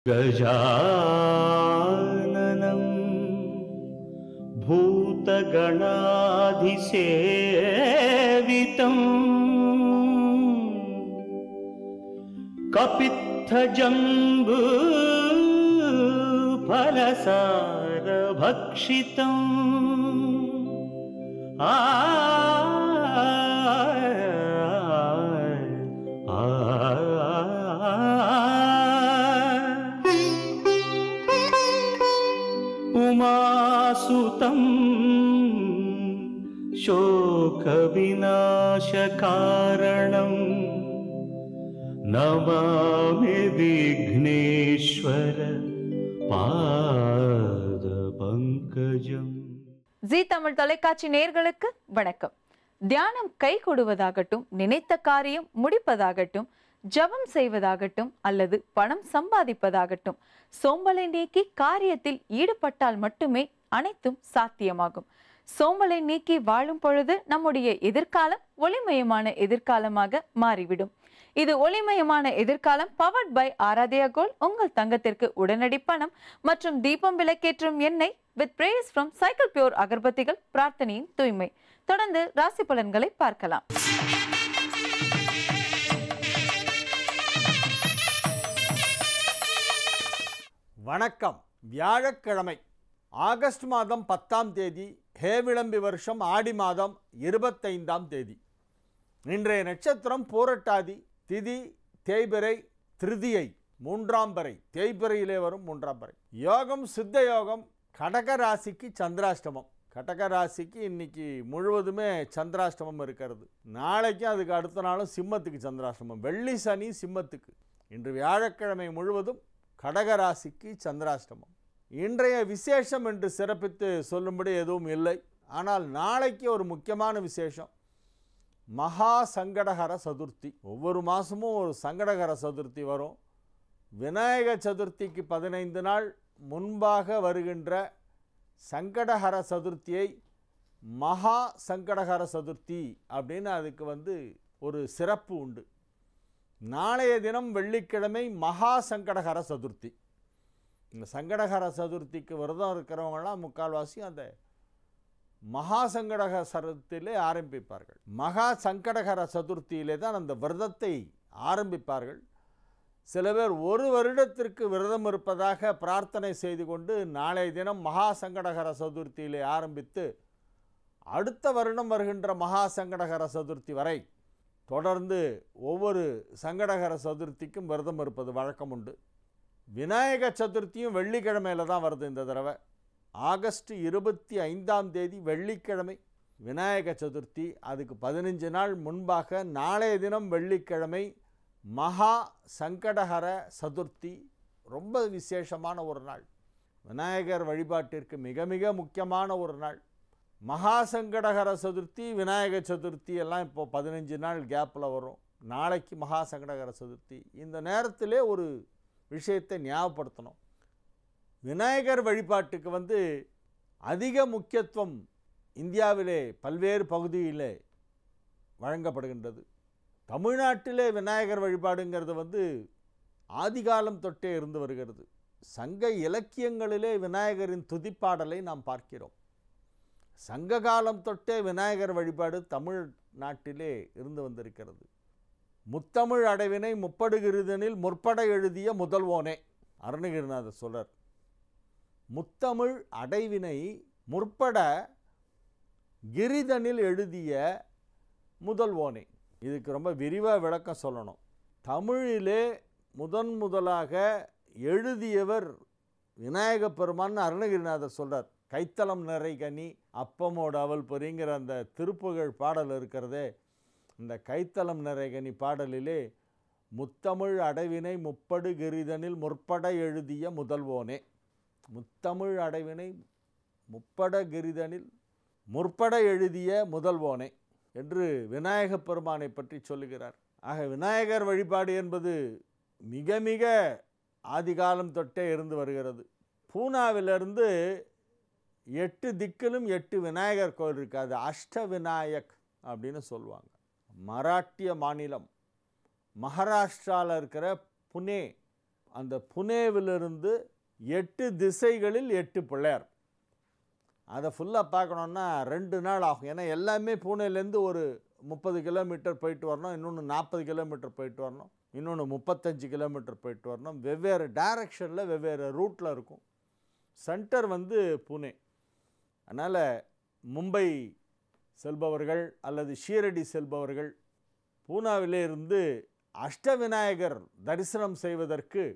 गजाननम् भूतगणाधिसेवितम् कपित्थजम्बू फलसारभक्षितम् आ उमासुतं शोकविनाशकारणम् नमामि विघ्नेश्वर पादपङ्कजम् ஜி தமிழ் தொலைக்காட்சி நேயர்களுக்கு வணக்கம் தியானம் கை கொடுவதாகட்டும் நினைத்த காரியம் முடிப்பதாகட்டும் ஜெபம் செய்வதாகட்டும் அல்லது பணம் சம்பாதிப்பதாகட்டும் சோம்பலை நீக்கி காரியத்தில் ஈடுபட்டால் மட்டுமே அனைத்தும் சாத்தியமாகும் சோம்பலை நீக்கி வாழும் பொழுது நம்முடைய எதிர்காலம் ஒளிமயமான எதிர்காலமாக மாறிவிடும் இது ஒளிமயமான எதிர்காலம் பவர்ட் பை ஆராதயா கோல்ட் உங்கள் தங்கத்திற்கு உடனடி பணம் மற்றும் தீபம் விளக்கேற்றும் எண்ணெய் with prayers from Cycle pure அகர்பத்திகள் பிரார்த்தனையின் தூய்மை தொடர்ந்து ராசி பலன்களை பார்க்கலாம் வணக்கம் வியாழக்கிழமை ஆகஸ்ட் மாதம் பத்தாம் தேதி ஹேவிளம்பி வருஷம் ஆடி மாதம் இருபத்தைந்தாம் தேதி இன்றைய நட்சத்திரம் பூரட்டாதி திதி தேய்பிறை திருதியை மூன்றாம் பறை தேய்பிறையிலே வரும் மூன்றாம் பறை யோகம் சித்த யோகம் கடக ராசிக்கு சந்திராஷ்டமம் கடக ராசிக்கு இன்னைக்கு முழுவதுமே சந்திராஷ்டமம் இருக்கிறது நாளைக்கும் அதுக்கு அடுத்த நாளும் சிம்மத்துக்கு சந்திராஷ்டமம் வெள்ளி சனி சிம்மத்துக்கு இன்று வியாழக்கிழமை முழுவதும் கடக ராசிக்கு சந்திராஷ்டமம் இன்றைய விசேஷம் என்று சிறப்பித்து சொல்லும்படி எதுவும் இல்லை ஆனால் நாளைக்கு ஒரு முக்கியமான விசேஷம் மகா சங்கடஹர சதுர்த்தி ஒவ்வொரு மாதமும் ஒரு சங்கடகர சதுர்த்தி வரும் விநாயக சதுர்த்திக்கு பதினைந்து நாள் முன்பாக வருகின்ற சங்கடஹர சதுர்த்தியை மகா சங்கடஹர சதுர்த்தி அப்படின்னு அதுக்கு வந்து ஒரு சிறப்பு உண்டு நாளைய தினம் வெள்ளிக்கிழமை மகா சங்கடஹர சதுர்த்தி இந்த சங்கடஹர சதுர்த்திக்கு விரதம் இருக்கிறவங்களாம் முக்கால்வாசி அந்த மகா சங்கடக சதுர்த்தியிலே ஆரம்பிப்பார்கள் மகா சங்கடகர சதுர்த்தியிலே தான் அந்த விரதத்தை ஆரம்பிப்பார்கள் சில பேர் ஒரு வருடத்திற்கு விரதம் இருப்பதாக பிரார்த்தனை செய்து கொண்டு நாளைய தினம் மகா சங்கடகர சதுர்த்தியிலே ஆரம்பித்து அடுத்த வருடம் வருகின்ற மகா சங்கடகர சதுர்த்தி வரை தொடர்ந்து ஒவ்வொரு சங்கடகர சதுர்த்திக்கும் விரதம் இருப்பது வழக்கம் உண்டு விநாயக சதுர்த்தியும் வெள்ளிக்கிழமையில் தான் வருது இந்த தடவை ஆகஸ்ட் இருபத்தி ஐந்தாம் தேதி வெள்ளிக்கிழமை விநாயக சதுர்த்தி அதுக்கு பதினஞ்சு நாள் முன்பாக நாளைய தினம் வெள்ளிக்கிழமை மகா சங்கடஹர சதுர்த்தி ரொம்ப விசேஷமான ஒரு நாள் விநாயகர் வழிபாட்டிற்கு மிக மிக முக்கியமான ஒரு நாள் மகா சங்கடஹர சதுர்த்தி விநாயக சதுர்த்தி எல்லாம் இப்போ பதினஞ்சு நாள் கேப்பில் வரும் நாளைக்கு மகா சங்கடகர சதுர்த்தி இந்த நேரத்திலே ஒரு விஷயத்தை ஞாபகப்படுத்தணும் விநாயகர் வழிபாட்டுக்கு வந்து அதிக முக்கியத்துவம் இந்தியாவிலே பல்வேறு பகுதியிலே வழங்கப்படுகின்றது தமிழ்நாட்டிலே விநாயகர் வழிபாடுங்கிறது வந்து ஆதிகாலம் தொட்டே இருந்து வருகிறது சங்க இலக்கியங்களிலே விநாயகரின் துதிப்பாடலை நாம் பார்க்கிறோம் சங்க காலம் தொட்டே விநாயகர் வழிபாடு தமிழ் நாட்டிலே இருந்து வந்திருக்கிறது முத்தமிழ் அடைவினை முப்படுகிருதனில் முற்பட எழுதிய முதல்வோனே அருணகிரிநாதர் சொல்றார் முத்தமிழ் அடைவினை முற்பட கிரிதனில் எழுதிய முதல்வோனே இதுக்கு ரொம்ப விரிவாக விளக்கம் சொல்லணும் தமிழிலே முதன் முதலாக எழுதியவர் விநாயக பெருமான் அருணகிரிநாதர் சொல்றார் கைத்தலம் நிறை கனி அப்பமோட அவல் பொறிங்கிற அந்த திருப்புகழ் பாடல் இருக்கிறதே இந்த கைத்தலம் நிறை கனி பாடலிலே முத்தமிழ் அடைவினை முப்படு கிரிதனில் முற்பட எழுதிய முதல்வோனே முத்தமிழ் அடைவினை முப்பட கிரிதனில் முற்பட எழுதிய முதல்வோனே என்று விநாயகப் பெருமானை பற்றி சொல்லுகிறார் ஆக விநாயகர் வழிபாடு என்பது மிக மிக ஆதிகாலம் தொட்டே இருந்து வருகிறது பூனாவிலிருந்து எட்டு திக்கிலும் எட்டு விநாயகர் கோயில் இருக்குது அது அஷ்ட விநாயக் அப்படின்னு சொல்லுவாங்க மராட்டிய மாநிலம் மகாராஷ்டிராவில் இருக்கிற புனே அந்த புனேவிலிருந்து எட்டு திசைகளில் எட்டு பிள்ளையார் அதை ஃபுல்லாக பார்க்கணுன்னா ரெண்டு நாள் ஆகும் ஏன்னா எல்லாமே பூனேலேருந்து ஒரு முப்பது கிலோமீட்டர் போயிட்டு வரணும் இன்னொன்று நாற்பது கிலோமீட்டர் போயிட்டு வரணும் இன்னொன்று முப்பத்தஞ்சு கிலோமீட்டர் போயிட்டு வரணும் வெவ்வேறு டைரக்ஷனில் வெவ்வேறு ரூட்டில் இருக்கும் சென்டர் வந்து புனே அதனால் மும்பை செல்பவர்கள் அல்லது ஷீரடி செல்பவர்கள் பூனாவிலே இருந்து அஷ்டவிநாயகர் தரிசனம் செய்வதற்கு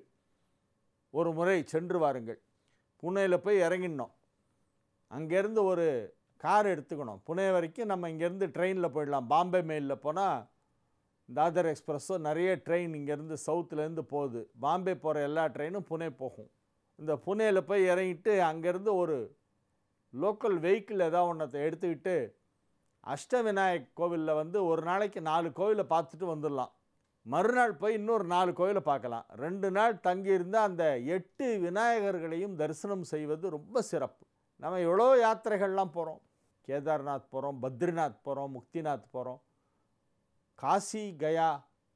ஒரு முறை சென்று வாருங்கள் புனேயில் போய் இறங்கிடணும் அங்கேருந்து ஒரு கார் எடுத்துக்கணும் புனே வரைக்கும் நம்ம இங்கேருந்து ட்ரெயினில் போயிடலாம் பாம்பே மெயிலில் போனால் தாதர் எக்ஸ்பிரஸோ நிறைய ட்ரெயின் இங்கேருந்து சவுத்துலேருந்து போகுது பாம்பே போகிற எல்லா ட்ரெயினும் புனே போகும் இந்த புனேயில் போய் இறங்கிட்டு அங்கேருந்து ஒரு லோக்கல் வெஹிக்கிள் ஏதாவது ஒன்றத்தை எடுத்துக்கிட்டு அஷ்டவிநாயக் கோவிலில் வந்து ஒரு நாளைக்கு நாலு கோவிலை பார்த்துட்டு வந்துடலாம் மறுநாள் போய் இன்னொரு நாலு கோயிலை பார்க்கலாம் ரெண்டு நாள் தங்கியிருந்த அந்த எட்டு விநாயகர்களையும் தரிசனம் செய்வது ரொம்ப சிறப்பு நம்ம எவ்வளோ யாத்திரைகள்லாம் போகிறோம் கேதார்நாத் போகிறோம் பத்ரிநாத் போகிறோம் முக்திநாத் போகிறோம் காசி கயா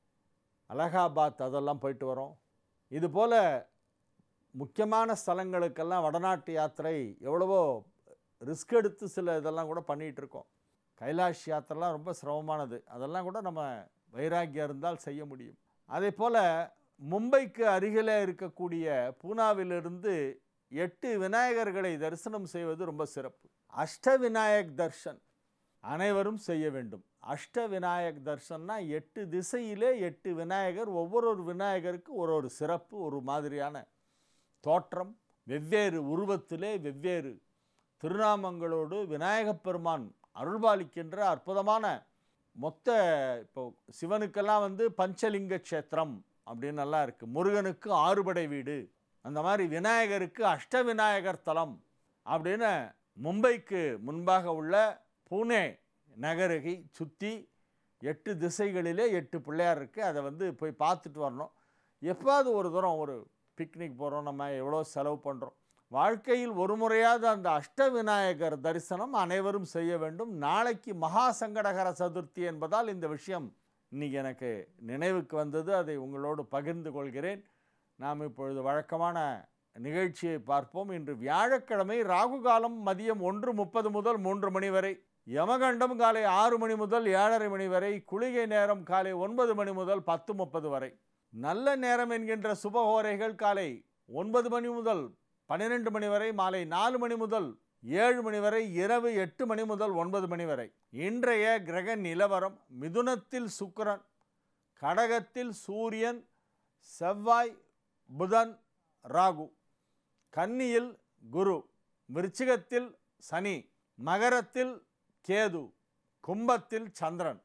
அலகாபாத் அதெல்லாம் போயிட்டு வரோம் இதுபோல் முக்கியமான ஸ்தலங்களுக்கெல்லாம் வடநாட்டு யாத்திரை எவ்வளவோ ரிஸ்க் எடுத்து சில இதெல்லாம் கூட பண்ணிகிட்டு இருக்கோம் கைலாஷ் யாத்திரைலாம் ரொம்ப சிரமமானது அதெல்லாம் கூட நம்ம வைராக்கியம் இருந்தால் செய்ய முடியும் அதே போல் மும்பைக்கு அருகில் இருக்கக்கூடிய பூனாவிலிருந்து எட்டு விநாயகர்களை தரிசனம் செய்வது ரொம்ப சிறப்பு அஷ்ட விநாயக் தர்ஷன் அனைவரும் செய்ய வேண்டும் அஷ்ட விநாயக் தர்ஷன்னா எட்டு திசையிலே எட்டு விநாயகர் ஒவ்வொரு ஒரு விநாயகருக்கு ஒரு ஒரு சிறப்பு ஒரு மாதிரியான தோற்றம் வெவ்வேறு உருவத்திலே வெவ்வேறு திருநாமங்களோடு விநாயகப் பெருமான் அருள்பாலிக்கின்ற அற்புதமான மொத்த இப்போ சிவனுக்கெல்லாம் வந்து பஞ்சலிங்க க்ஷேத்திரம் அப்படின்னு நல்லா இருக்குது முருகனுக்கு ஆறுபடை வீடு அந்த மாதிரி விநாயகருக்கு அஷ்ட விநாயகர் தலம் அப்படின்னு மும்பைக்கு முன்பாக உள்ள பூனே நகரகை சுற்றி எட்டு திசைகளிலே எட்டு பிள்ளையார் இருக்குது அதை வந்து போய் பார்த்துட்டு வரணும் எப்போது ஒரு தூரம் ஒரு பிக்னிக் போகிறோம் நம்ம எவ்வளோ செலவு பண்ணுறோம் வாழ்க்கையில் ஒரு முறையாவது அந்த அஷ்ட விநாயகர் தரிசனம் அனைவரும் செய்ய வேண்டும் நாளைக்கு மகா சங்கடகர சதுர்த்தி என்பதால் இந்த விஷயம் இன்னைக்கு எனக்கு நினைவுக்கு வந்தது அதை உங்களோடு பகிர்ந்து கொள்கிறேன் நாம் இப்பொழுது வழக்கமான நிகழ்ச்சியை பார்ப்போம் இன்று வியாழக்கிழமை ராகு காலம் மதியம் ஒன்று முப்பது முதல் மூன்று மணி வரை யமகண்டம் காலை ஆறு மணி முதல் ஏழரை மணி வரை குளிகை நேரம் காலை ஒன்பது மணி முதல் பத்து முப்பது வரை நல்ல நேரம் என்கின்ற சுபஹோரைகள் காலை ஒன்பது மணி முதல் பன்னிரெண்டு மணி வரை மாலை நாலு மணி முதல் ஏழு மணி வரை இரவு எட்டு மணி முதல் ஒன்பது மணி வரை இன்றைய கிரக நிலவரம் மிதுனத்தில் சுக்கிரன் கடகத்தில் சூரியன் செவ்வாய் புதன் ராகு கன்னியில் குரு விருச்சிகத்தில் சனி மகரத்தில் கேது கும்பத்தில் சந்திரன்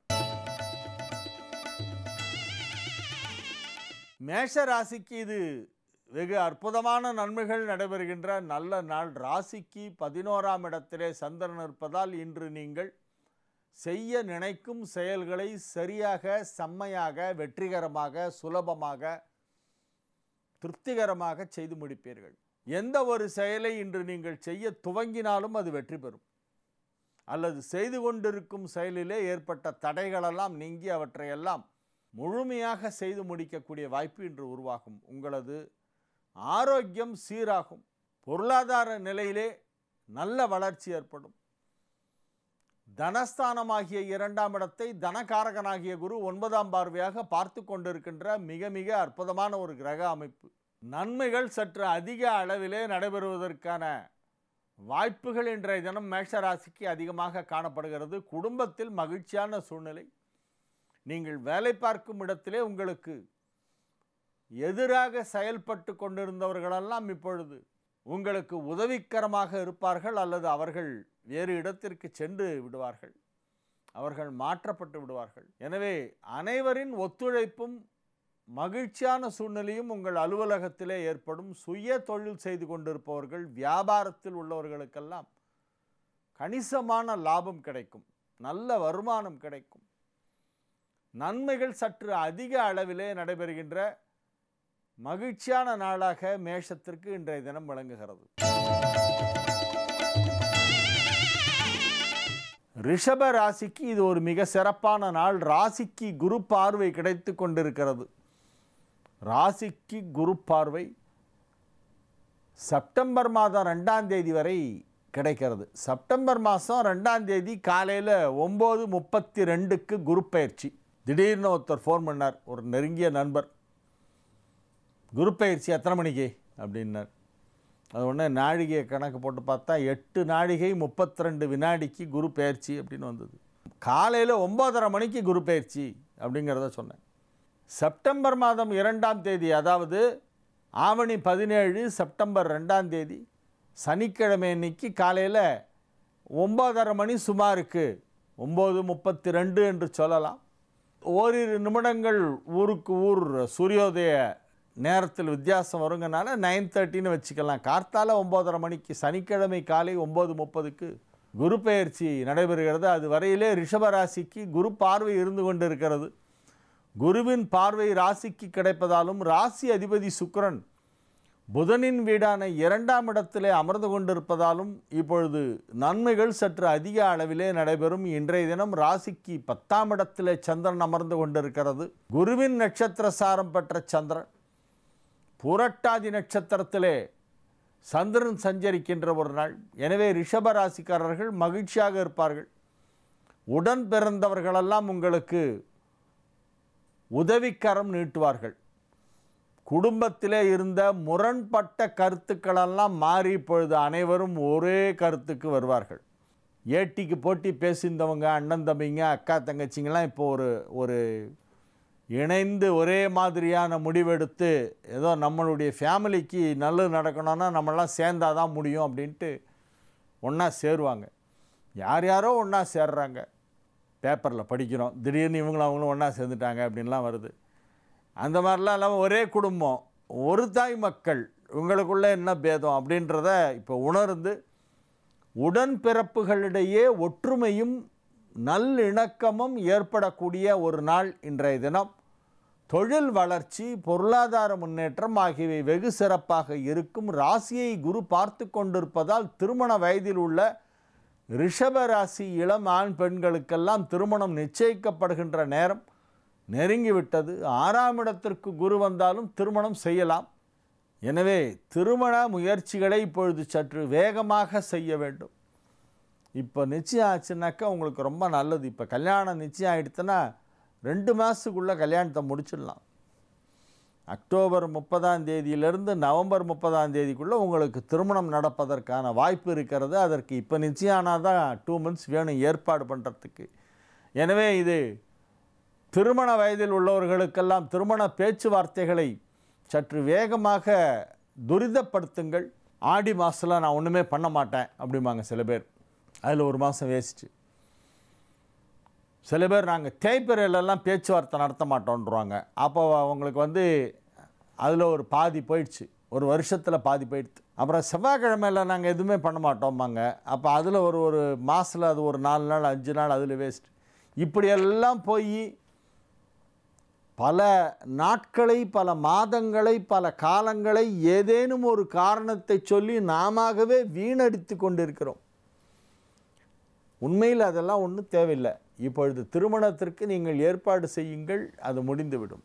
மேஷ ராசிக்கு இது வெகு அற்புதமான நன்மைகள் நடைபெறுகின்ற நல்ல நாள் ராசிக்கு பதினோராம் இடத்திலே சந்திரன் இருப்பதால் இன்று நீங்கள் செய்ய நினைக்கும் செயல்களை சரியாக செம்மையாக வெற்றிகரமாக சுலபமாக திருப்திகரமாக செய்து முடிப்பீர்கள் எந்த ஒரு செயலை இன்று நீங்கள் செய்ய துவங்கினாலும் அது வெற்றி பெறும் அல்லது செய்து கொண்டிருக்கும் செயலிலே ஏற்பட்ட தடைகளெல்லாம் நீங்கி அவற்றையெல்லாம் முழுமையாக செய்து முடிக்கக்கூடிய வாய்ப்பு இன்று உருவாகும் உங்களது ஆரோக்கியம் சீராகும் பொருளாதார நிலையிலே நல்ல வளர்ச்சி ஏற்படும் தனஸ்தானமாகிய இரண்டாம் இடத்தை தனகாரகனாகிய குரு ஒன்பதாம் பார்வையாக பார்த்து கொண்டிருக்கின்ற மிக மிக அற்புதமான ஒரு கிரக அமைப்பு நன்மைகள் சற்று அதிக அளவிலே நடைபெறுவதற்கான வாய்ப்புகள் இன்றைய தினம் மேஷராசிக்கு அதிகமாக காணப்படுகிறது குடும்பத்தில் மகிழ்ச்சியான சூழ்நிலை நீங்கள் வேலை பார்க்கும் இடத்திலே உங்களுக்கு எதிராக செயல்பட்டு கொண்டிருந்தவர்களெல்லாம் இப்பொழுது உங்களுக்கு உதவிக்கரமாக இருப்பார்கள் அல்லது அவர்கள் வேறு இடத்திற்கு சென்று விடுவார்கள் அவர்கள் மாற்றப்பட்டு விடுவார்கள் எனவே அனைவரின் ஒத்துழைப்பும் மகிழ்ச்சியான சூழ்நிலையும் உங்கள் அலுவலகத்திலே ஏற்படும் சுய தொழில் செய்து கொண்டிருப்பவர்கள் வியாபாரத்தில் உள்ளவர்களுக்கெல்லாம் கணிசமான லாபம் கிடைக்கும் நல்ல வருமானம் கிடைக்கும் நன்மைகள் சற்று அதிக அளவிலே நடைபெறுகின்ற மகிழ்ச்சியான நாளாக மேஷத்திற்கு இன்றைய தினம் விளங்குகிறது ரிஷப ராசிக்கு இது ஒரு மிக சிறப்பான நாள் ராசிக்கு குரு பார்வை கிடைத்து கொண்டிருக்கிறது ராசிக்கு குரு பார்வை செப்டம்பர் மாதம் ரெண்டாம் தேதி வரை கிடைக்கிறது செப்டம்பர் மாதம் ரெண்டாம் தேதி காலையில் ஒம்பது முப்பத்தி ரெண்டுக்கு குரு பயிற்சி திடீர்னு ஒருத்தர் ஃபோன் பண்ணார் ஒரு நெருங்கிய நண்பர் குரு பயிற்சி எத்தனை மணிக்கு அப்படின்னார் அது உடனே நாழிகை கணக்கு போட்டு பார்த்தா எட்டு நாழிகை முப்பத்தி ரெண்டு வினாடிக்கு குரு பயிற்சி அப்படின்னு வந்தது காலையில் ஒம்போதரை மணிக்கு குரு பயிற்சி அப்படிங்கிறத சொன்னேன் செப்டம்பர் மாதம் இரண்டாம் தேதி அதாவது ஆவணி பதினேழு செப்டம்பர் ரெண்டாம் தேதி சனிக்கிழமை அன்னைக்கு காலையில் ஒம்போதரை மணி சுமாருக்கு ஒம்பது முப்பத்தி ரெண்டு என்று சொல்லலாம் ஓரிரு நிமிடங்கள் ஊருக்கு ஊர் சூரியோதய நேரத்தில் வித்தியாசம் வருங்கனால நைன் தேர்ட்டின்னு வச்சுக்கலாம் கார்த்தால ஒம்போதரை மணிக்கு சனிக்கிழமை காலை ஒம்பது முப்பதுக்கு குரு பெயர்ச்சி நடைபெறுகிறது அது வரையிலே ரிஷபராசிக்கு குரு பார்வை இருந்து கொண்டு இருக்கிறது குருவின் பார்வை ராசிக்கு கிடைப்பதாலும் ராசி அதிபதி சுக்கிரன் புதனின் வீடான இரண்டாம் இடத்திலே அமர்ந்து கொண்டிருப்பதாலும் இப்பொழுது நன்மைகள் சற்று அதிக அளவிலே நடைபெறும் இன்றைய தினம் ராசிக்கு பத்தாம் இடத்திலே சந்திரன் அமர்ந்து கொண்டிருக்கிறது குருவின் நட்சத்திர சாரம் பெற்ற சந்திரன் புரட்டாதி நட்சத்திரத்திலே சந்திரன் சஞ்சரிக்கின்ற ஒரு நாள் எனவே ரிஷப ராசிக்காரர்கள் மகிழ்ச்சியாக இருப்பார்கள் உடன் பிறந்தவர்களெல்லாம் உங்களுக்கு உதவிக்கரம் நீட்டுவார்கள் குடும்பத்திலே இருந்த முரண்பட்ட கருத்துக்களெல்லாம் மாறி இப்பொழுது அனைவரும் ஒரே கருத்துக்கு வருவார்கள் ஏட்டிக்கு போட்டி பேசியிருந்தவங்க அண்ணன் தம்பிங்க அக்கா தங்கச்சிங்கெல்லாம் இப்போ ஒரு ஒரு இணைந்து ஒரே மாதிரியான முடிவெடுத்து ஏதோ நம்மளுடைய ஃபேமிலிக்கு நல்லது நடக்கணும்னா நம்மளாம் சேர்ந்தாதான் தான் முடியும் அப்படின்ட்டு ஒன்றா சேருவாங்க யார் யாரோ ஒன்றா சேர்றாங்க பேப்பரில் படிக்கிறோம் திடீர்னு இவங்களும் அவங்களும் ஒன்றா சேர்ந்துட்டாங்க அப்படின்லாம் வருது அந்த மாதிரிலாம் இல்லாமல் ஒரே குடும்பம் ஒரு தாய் மக்கள் இவங்களுக்குள்ளே என்ன பேதம் அப்படின்றத இப்போ உணர்ந்து உடன்பிறப்புகளிடையே ஒற்றுமையும் நல்லிணக்கமும் ஏற்படக்கூடிய ஒரு நாள் இன்றைய தினம் தொழில் வளர்ச்சி பொருளாதார முன்னேற்றம் ஆகியவை வெகு சிறப்பாக இருக்கும் ராசியை குரு பார்த்து கொண்டிருப்பதால் திருமண வயதில் உள்ள ரிஷப ராசி இளம் ஆண் பெண்களுக்கெல்லாம் திருமணம் நிச்சயிக்கப்படுகின்ற நேரம் நெருங்கிவிட்டது ஆறாம் இடத்திற்கு குரு வந்தாலும் திருமணம் செய்யலாம் எனவே திருமண முயற்சிகளை இப்பொழுது சற்று வேகமாக செய்ய வேண்டும் இப்போ நிச்சயம் ஆச்சுனாக்கா உங்களுக்கு ரொம்ப நல்லது இப்போ கல்யாணம் நிச்சயம் ஆகிடுச்சுன்னா ரெண்டு மாதத்துக்குள்ளே கல்யாணத்தை முடிச்சிடலாம் அக்டோபர் முப்பதாம் தேதியிலிருந்து நவம்பர் முப்பதாம் தேதிக்குள்ளே உங்களுக்கு திருமணம் நடப்பதற்கான வாய்ப்பு இருக்கிறது அதற்கு இப்போ நிச்சயம் ஆனால் தான் டூ மந்த்ஸ் வேணும் ஏற்பாடு பண்ணுறதுக்கு எனவே இது திருமண வயதில் உள்ளவர்களுக்கெல்லாம் திருமண பேச்சுவார்த்தைகளை சற்று வேகமாக துரிதப்படுத்துங்கள் ஆடி மாதத்தில் நான் ஒன்றுமே பண்ண மாட்டேன் அப்படிம்பாங்க சில பேர் அதில் ஒரு மாதம் வேஸ்ட்டு சில பேர் நாங்கள் தேய்பிறையிலெல்லாம் பேச்சுவார்த்தை நடத்த மாட்டோன்றாங்க அப்போ அவங்களுக்கு வந்து அதில் ஒரு பாதி போயிடுச்சு ஒரு வருஷத்தில் பாதி போயிடுது அப்புறம் செவ்வாய்க்கிழமையில நாங்கள் எதுவுமே பண்ண மாட்டோம்பாங்க அப்போ அதில் ஒரு ஒரு மாதத்தில் அது ஒரு நாலு நாள் அஞ்சு நாள் அதில் வேஸ்ட் இப்படியெல்லாம் போய் பல நாட்களை பல மாதங்களை பல காலங்களை ஏதேனும் ஒரு காரணத்தை சொல்லி நாமவே வீணடித்து கொண்டிருக்கிறோம் உண்மையில் அதெல்லாம் ஒன்றும் தேவையில்லை இப்பொழுது திருமணத்திற்கு நீங்கள் ஏற்பாடு செய்யுங்கள் அது முடிந்துவிடும்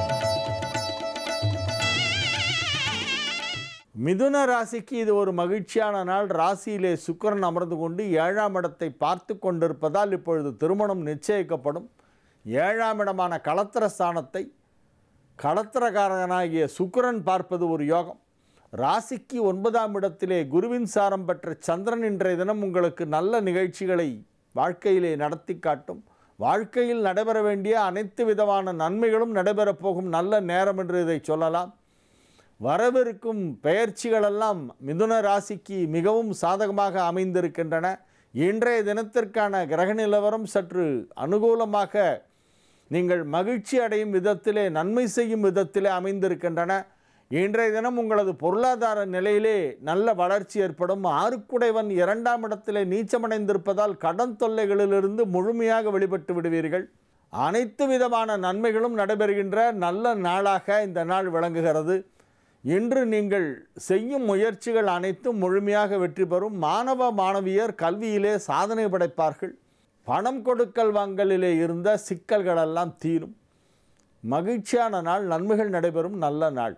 மிதுன ராசிக்கு இது ஒரு மகிழ்ச்சியான நாள் ராசியிலே சுக்கிரன் அமர்ந்து கொண்டு ஏழாம் இடத்தை பார்த்து கொண்டிருப்பதால் இப்பொழுது திருமணம் நிச்சயிக்கப்படும் ஏழாம் இடமான களத்திர ஸ்தானத்தை களத்திரகாரகனாகிய சுக்கிரன் பார்ப்பது ஒரு யோகம் ராசிக்கு ஒன்பதாம் இடத்திலே குருவின் சாரம் பெற்ற சந்திரன் இன்றைய தினம் உங்களுக்கு நல்ல நிகழ்ச்சிகளை வாழ்க்கையிலே நடத்தி காட்டும் வாழ்க்கையில் நடைபெற வேண்டிய அனைத்து விதமான நன்மைகளும் நடைபெறப் போகும் நல்ல நேரம் என்று இதை சொல்லலாம் வரவிருக்கும் பெயர்ச்சிகளெல்லாம் மிதுன ராசிக்கு மிகவும் சாதகமாக அமைந்திருக்கின்றன இன்றைய தினத்திற்கான கிரக நிலவரம் சற்று அனுகூலமாக நீங்கள் மகிழ்ச்சி அடையும் விதத்திலே நன்மை செய்யும் விதத்திலே அமைந்திருக்கின்றன இன்றைய தினம் உங்களது பொருளாதார நிலையிலே நல்ல வளர்ச்சி ஏற்படும் ஆறுக்குடைவன் இரண்டாம் இடத்திலே நீச்சமடைந்திருப்பதால் கடன் தொல்லைகளிலிருந்து முழுமையாக வெளிப்பட்டு விடுவீர்கள் அனைத்து விதமான நன்மைகளும் நடைபெறுகின்ற நல்ல நாளாக இந்த நாள் விளங்குகிறது இன்று நீங்கள் செய்யும் முயற்சிகள் அனைத்தும் முழுமையாக வெற்றி பெறும் மாணவ மாணவியர் கல்வியிலே சாதனை படைப்பார்கள் பணம் கொடுக்கல் வாங்கலிலே இருந்த சிக்கல்களெல்லாம் தீரும் மகிழ்ச்சியான நாள் நன்மைகள் நடைபெறும் நல்ல நாள்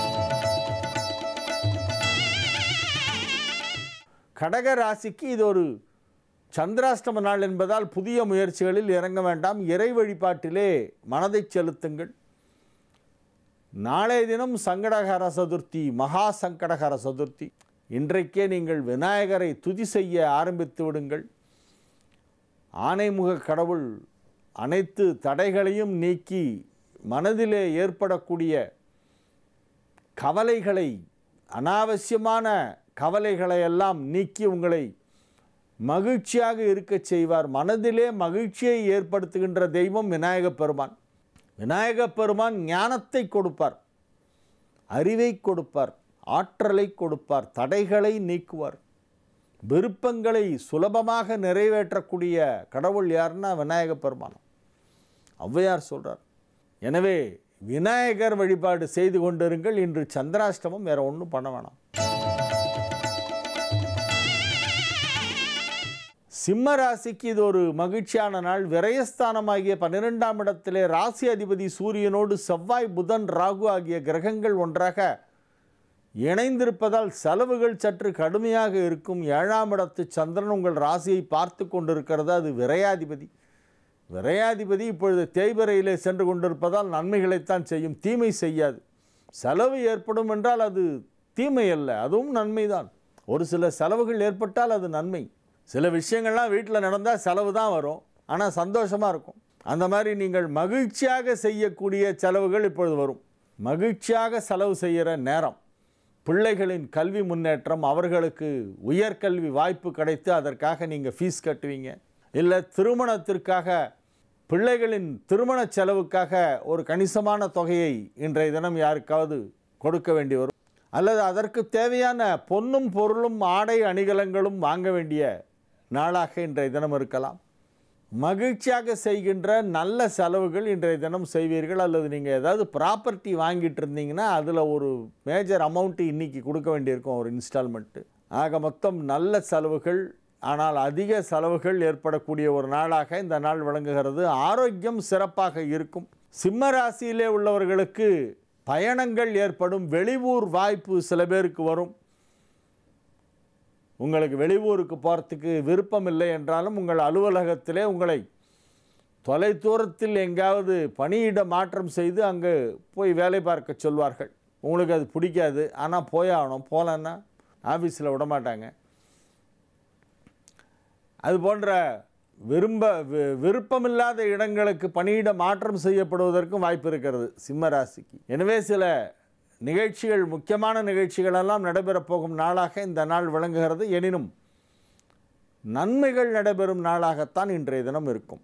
கடக ராசிக்கு இது ஒரு சந்திராஷ்டம நாள் என்பதால் புதிய முயற்சிகளில் இறங்க வேண்டாம் இறை வழிபாட்டிலே மனதை செலுத்துங்கள் நாளைய தினம் சங்கடகர சதுர்த்தி மகா சங்கடகர சதுர்த்தி இன்றைக்கே நீங்கள் விநாயகரை துதி செய்ய ஆரம்பித்து விடுங்கள் ஆனைமுக கடவுள் அனைத்து தடைகளையும் நீக்கி மனதிலே ஏற்படக்கூடிய கவலைகளை அனாவசியமான கவலைகளை எல்லாம் நீக்கி உங்களை மகிழ்ச்சியாக இருக்கச் செய்வார் மனதிலே மகிழ்ச்சியை ஏற்படுத்துகின்ற தெய்வம் விநாயகப் பெருமான் விநாயகப் பெருமான் ஞானத்தை கொடுப்பார் அறிவை கொடுப்பார் ஆற்றலை கொடுப்பார் தடைகளை நீக்குவார் விருப்பங்களை சுலபமாக நிறைவேற்றக்கூடிய கடவுள் யாருன்னா விநாயகப் பெருமான் ஔவையார் சொல்றார் எனவே விநாயகர் வழிபாடு செய்து கொண்டிருங்கள் இன்று சந்திராஷ்டமம் வேற ஒன்றும் பண்ண வேணாம் சிம்ம ராசிக்கு இது ஒரு மகிழ்ச்சியான நாள் விரயஸ்தானமாகிய பன்னிரெண்டாம் இடத்திலே ராசி அதிபதி சூரியனோடு செவ்வாய் புதன் ராகு ஆகிய கிரகங்கள் ஒன்றாக இணைந்திருப்பதால் செலவுகள் சற்று கடுமையாக இருக்கும் ஏழாம் இடத்து சந்திரன் உங்கள் ராசியை பார்த்து கொண்டிருக்கிறது அது விரையாதிபதி விரையாதிபதி இப்பொழுது தேய்பிரையிலே சென்று கொண்டிருப்பதால் நன்மைகளைத்தான் செய்யும் தீமை செய்யாது செலவு ஏற்படும் என்றால் அது தீமை அல்ல அதுவும் நன்மைதான் ஒரு சில செலவுகள் ஏற்பட்டால் அது நன்மை சில விஷயங்கள்லாம் வீட்டில் நடந்தால் செலவு தான் வரும் ஆனால் சந்தோஷமாக இருக்கும் அந்த மாதிரி நீங்கள் மகிழ்ச்சியாக செய்யக்கூடிய செலவுகள் இப்பொழுது வரும் மகிழ்ச்சியாக செலவு செய்கிற நேரம் பிள்ளைகளின் கல்வி முன்னேற்றம் அவர்களுக்கு உயர்கல்வி வாய்ப்பு கிடைத்து அதற்காக நீங்கள் ஃபீஸ் கட்டுவீங்க இல்லை திருமணத்திற்காக பிள்ளைகளின் திருமண செலவுக்காக ஒரு கணிசமான தொகையை இன்றைய தினம் யாருக்காவது கொடுக்க வேண்டி வரும் அல்லது அதற்கு தேவையான பொன்னும் பொருளும் ஆடை அணிகலங்களும் வாங்க வேண்டிய நாளாக இன்றைய தினம் இருக்கலாம் மகிழ்ச்சியாக செய்கின்ற நல்ல செலவுகள் இன்றைய தினம் செய்வீர்கள் அல்லது நீங்கள் ஏதாவது ப்ராப்பர்ட்டி வாங்கிட்டு இருந்தீங்கன்னா அதில் ஒரு மேஜர் அமௌண்ட்டு இன்றைக்கி கொடுக்க வேண்டியிருக்கும் ஒரு இன்ஸ்டால்மெண்ட்டு ஆக மொத்தம் நல்ல செலவுகள் ஆனால் அதிக செலவுகள் ஏற்படக்கூடிய ஒரு நாளாக இந்த நாள் விளங்குகிறது ஆரோக்கியம் சிறப்பாக இருக்கும் சிம்ம ராசியிலே உள்ளவர்களுக்கு பயணங்கள் ஏற்படும் வெளியூர் வாய்ப்பு சில பேருக்கு வரும் உங்களுக்கு வெளியூருக்கு போகிறதுக்கு விருப்பம் இல்லை என்றாலும் உங்கள் அலுவலகத்திலே உங்களை தொலைதூரத்தில் எங்காவது பணியிட மாற்றம் செய்து அங்கே போய் வேலை பார்க்க சொல்வார்கள் உங்களுக்கு அது பிடிக்காது ஆனால் போயாகணும் போகலன்னா ஆஃபீஸில் விட மாட்டாங்க அது போன்ற விரும்ப வி- விருப்பமில்லாத இடங்களுக்கு பணியிட மாற்றம் செய்யப்படுவதற்கும் வாய்ப்பு இருக்கிறது சிம்ம ராசிக்கு எனவே சில நிகழ்ச்சிகள் முக்கியமான நிகழ்ச்சிகள் எல்லாம் நடைபெறப் போகும் நாளாக இந்த நாள் விளங்குகிறது எனினும் நன்மைகள் நடைபெறும் நாளாகத்தான் இன்றைய தினம் இருக்கும்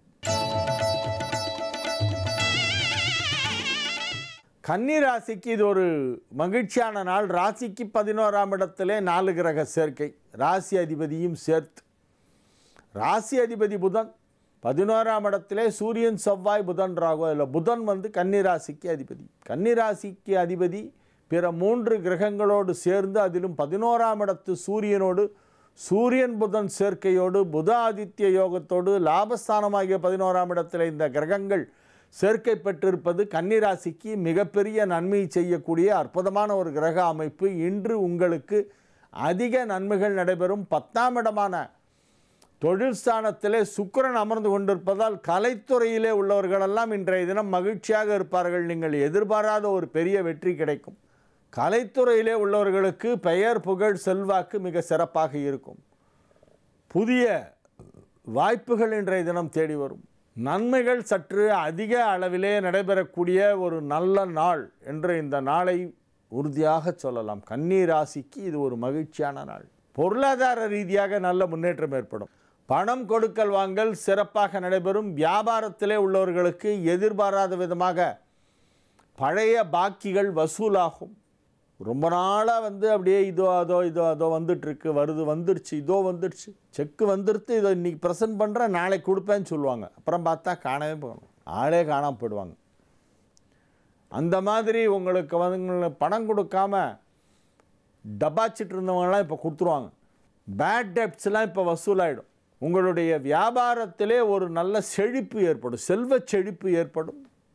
கன்னி ராசிக்கு இது ஒரு மகிழ்ச்சியான நாள் ராசிக்கு பதினோராம் இடத்திலே நாலு கிரக சேர்க்கை ராசி அதிபதியும் சேர்த்து ராசி அதிபதி புதன் பதினோராம் இடத்திலே சூரியன் செவ்வாய் புதன் ராகு இல்லை புதன் வந்து கன்னி ராசிக்கு அதிபதி கன்னி ராசிக்கு அதிபதி பிற மூன்று கிரகங்களோடு சேர்ந்து அதிலும் பதினோராம் இடத்து சூரியனோடு சூரியன் புதன் சேர்க்கையோடு புத ஆதித்ய யோகத்தோடு லாபஸ்தானமாகிய பதினோராம் இடத்தில் இந்த கிரகங்கள் சேர்க்கை பெற்றிருப்பது கன்னிராசிக்கு மிகப்பெரிய நன்மை செய்யக்கூடிய அற்புதமான ஒரு கிரக அமைப்பு இன்று உங்களுக்கு அதிக நன்மைகள் நடைபெறும் பத்தாம் இடமான தொழில் ஸ்தானத்திலே சுக்கிரன் அமர்ந்து கொண்டிருப்பதால் கலைத்துறையிலே உள்ளவர்களெல்லாம் இன்றைய தினம் மகிழ்ச்சியாக இருப்பார்கள் நீங்கள் எதிர்பாராத ஒரு பெரிய வெற்றி கிடைக்கும் கலைத்துறையிலே உள்ளவர்களுக்கு பெயர் புகழ் செல்வாக்கு மிக சிறப்பாக இருக்கும் புதிய வாய்ப்புகள் இன்றைய தினம் தேடி வரும் நன்மைகள் சற்று அதிக அளவிலே நடைபெறக்கூடிய ஒரு நல்ல நாள் என்று இந்த நாளை உறுதியாக சொல்லலாம் கன்னி ராசிக்கு இது ஒரு மகிழ்ச்சியான நாள் பொருளாதார ரீதியாக நல்ல முன்னேற்றம் ஏற்படும் பணம் கொடுக்கல் வாங்கல் சிறப்பாக நடைபெறும் வியாபாரத்திலே உள்ளவர்களுக்கு எதிர்பாராத விதமாக பழைய பாக்கிகள் வசூலாகும் ரொம்ப நாளாக வந்து அப்படியே இதோ அதோ இதோ அதோ வந்துட்டுருக்கு வருது வந்துடுச்சு இதோ வந்துடுச்சு செக்கு வந்துடுத்து இதோ இன்னைக்கு ப்ரெசென்ட் பண்ணுறேன் நாளைக்கு கொடுப்பேன்னு சொல்லுவாங்க அப்புறம் பார்த்தா காணவே போகணும் ஆளே காணாம போயிடுவாங்க அந்த மாதிரி உங்களுக்கு வந்து பணம் கொடுக்காம டபாச்சிட்டு இருந்தவங்கலாம் இப்போ கொடுத்துருவாங்க பேட் டெப்ட்ஸ்லாம் இப்போ வசூலாயிடும் உங்களுடைய வியாபாரத்திலே ஒரு நல்ல செழிப்பு ஏற்படும் செல்வ செழிப்பு ஏற்படும்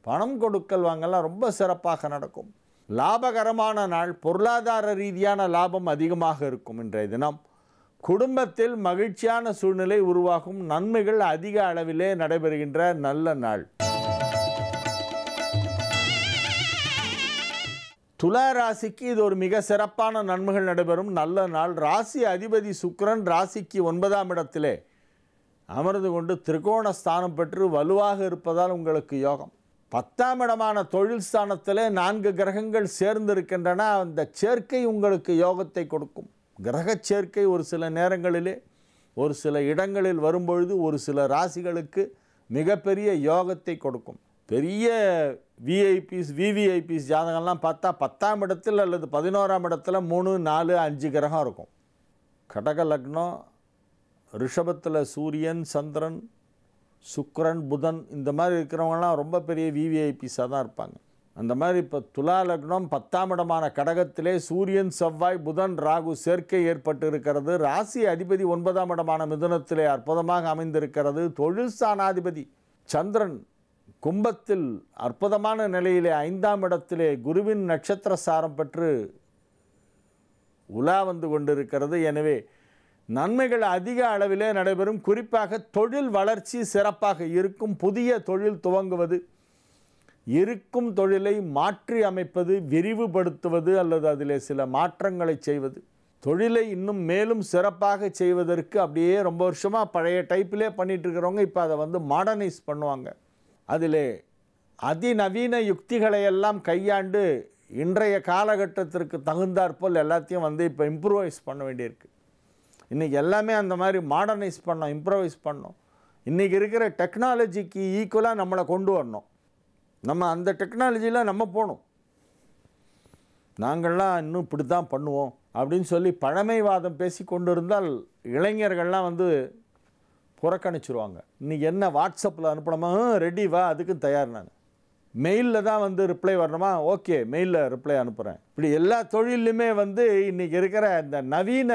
பணம் கொடுக்கல் வாங்கலாம் ரொம்ப சிறப்பாக நடக்கும் லாபகரமான நாள் பொருளாதார ரீதியான லாபம் அதிகமாக இருக்கும் இன்றைய தினம் குடும்பத்தில் மகிழ்ச்சியான சூழ்நிலை உருவாகும் நன்மைகள் அதிக அளவிலே நடைபெறுகின்ற நல்ல நாள் துலா ராசிக்கு இது ஒரு மிக சிறப்பான நன்மைகள் நடைபெறும் நல்ல நாள் ராசி அதிபதி சுக்கிரன் ராசிக்கு ஒன்பதாம் இடத்திலே அமர்ந்து கொண்டு திரிகோண ஸ்தானம் பெற்று வலுவாக இருப்பதால் உங்களுக்கு யோகம் பத்தாம் இடமான தொழில் ஸ்தானத்திலே நான்கு கிரகங்கள் சேர்ந்திருக்கின்றன அந்த சேர்க்கை உங்களுக்கு யோகத்தை கொடுக்கும் கிரகச் சேர்க்கை ஒரு சில நேரங்களிலே ஒரு சில இடங்களில் வரும்பொழுது ஒரு சில ராசிகளுக்கு மிகப்பெரிய யோகத்தை கொடுக்கும் பெரிய விஐபிஸ் விவிஐபிஸ் ஜாதகம்லாம் பார்த்தா பத்தாம் இடத்தில் அல்லது பதினோராம் இடத்துல மூணு நாலு அஞ்சு கிரகம் இருக்கும் கடக லக்னம் ரிஷபத்தில் சூரியன் சந்திரன் சுக்கிரன் புதன் இந்த மாதிரி இருக்கிறவங்கலாம் ரொம்ப பெரிய விவிஐபிஸாக தான் இருப்பாங்க அந்த மாதிரி இப்போ துலா லக்னம் பத்தாம் இடமான கடகத்திலே சூரியன் செவ்வாய் புதன் ராகு சேர்க்கை ஏற்பட்டு இருக்கிறது ராசி அதிபதி ஒன்பதாம் இடமான மிதுனத்திலே அற்புதமாக அமைந்திருக்கிறது தொழில் ஸ்தானாதிபதி சந்திரன் கும்பத்தில் அற்புதமான நிலையிலே ஐந்தாம் இடத்திலே குருவின் நட்சத்திர சாரம் பெற்று உலா வந்து கொண்டிருக்கிறது எனவே நன்மைகள் அதிக அளவிலே நடைபெறும் குறிப்பாக தொழில் வளர்ச்சி சிறப்பாக இருக்கும் புதிய தொழில் துவங்குவது இருக்கும் தொழிலை மாற்றி அமைப்பது விரிவுபடுத்துவது அல்லது அதிலே சில மாற்றங்களை செய்வது தொழிலை இன்னும் மேலும் சிறப்பாக செய்வதற்கு அப்படியே ரொம்ப வருஷமாக பழைய டைப்பிலே பண்ணிட்டு இருக்கிறவங்க இப்போ அதை வந்து மாடர்னைஸ் பண்ணுவாங்க அதிலே அதிநவீன யுக்திகளை எல்லாம் கையாண்டு இன்றைய காலகட்டத்திற்கு தகுந்தாற்போல் எல்லாத்தையும் வந்து இப்போ இம்ப்ரூவைஸ் பண்ண வேண்டியிருக்கு இன்றைக்கி எல்லாமே அந்த மாதிரி மாடர்னைஸ் பண்ணோம் இம்ப்ரவைஸ் பண்ணோம் இன்றைக்கி இருக்கிற டெக்னாலஜிக்கு ஈக்குவலாக நம்மளை கொண்டு வரணும் நம்ம அந்த டெக்னாலஜியில் நம்ம போகணும் நாங்கள்லாம் இன்னும் இப்படி தான் பண்ணுவோம் அப்படின்னு சொல்லி பழமைவாதம் பேசி கொண்டு இருந்தால் இளைஞர்கள்லாம் வந்து புறக்கணிச்சிருவாங்க இன்றைக்கி என்ன வாட்ஸ்அப்பில் அனுப்பணுமா ரெடி வா அதுக்கு தயார் நான் மெயிலில் தான் வந்து ரிப்ளை வரணுமா ஓகே மெயிலில் ரிப்ளை அனுப்புகிறேன் இப்படி எல்லா தொழிலையுமே வந்து இன்றைக்கி இருக்கிற இந்த நவீன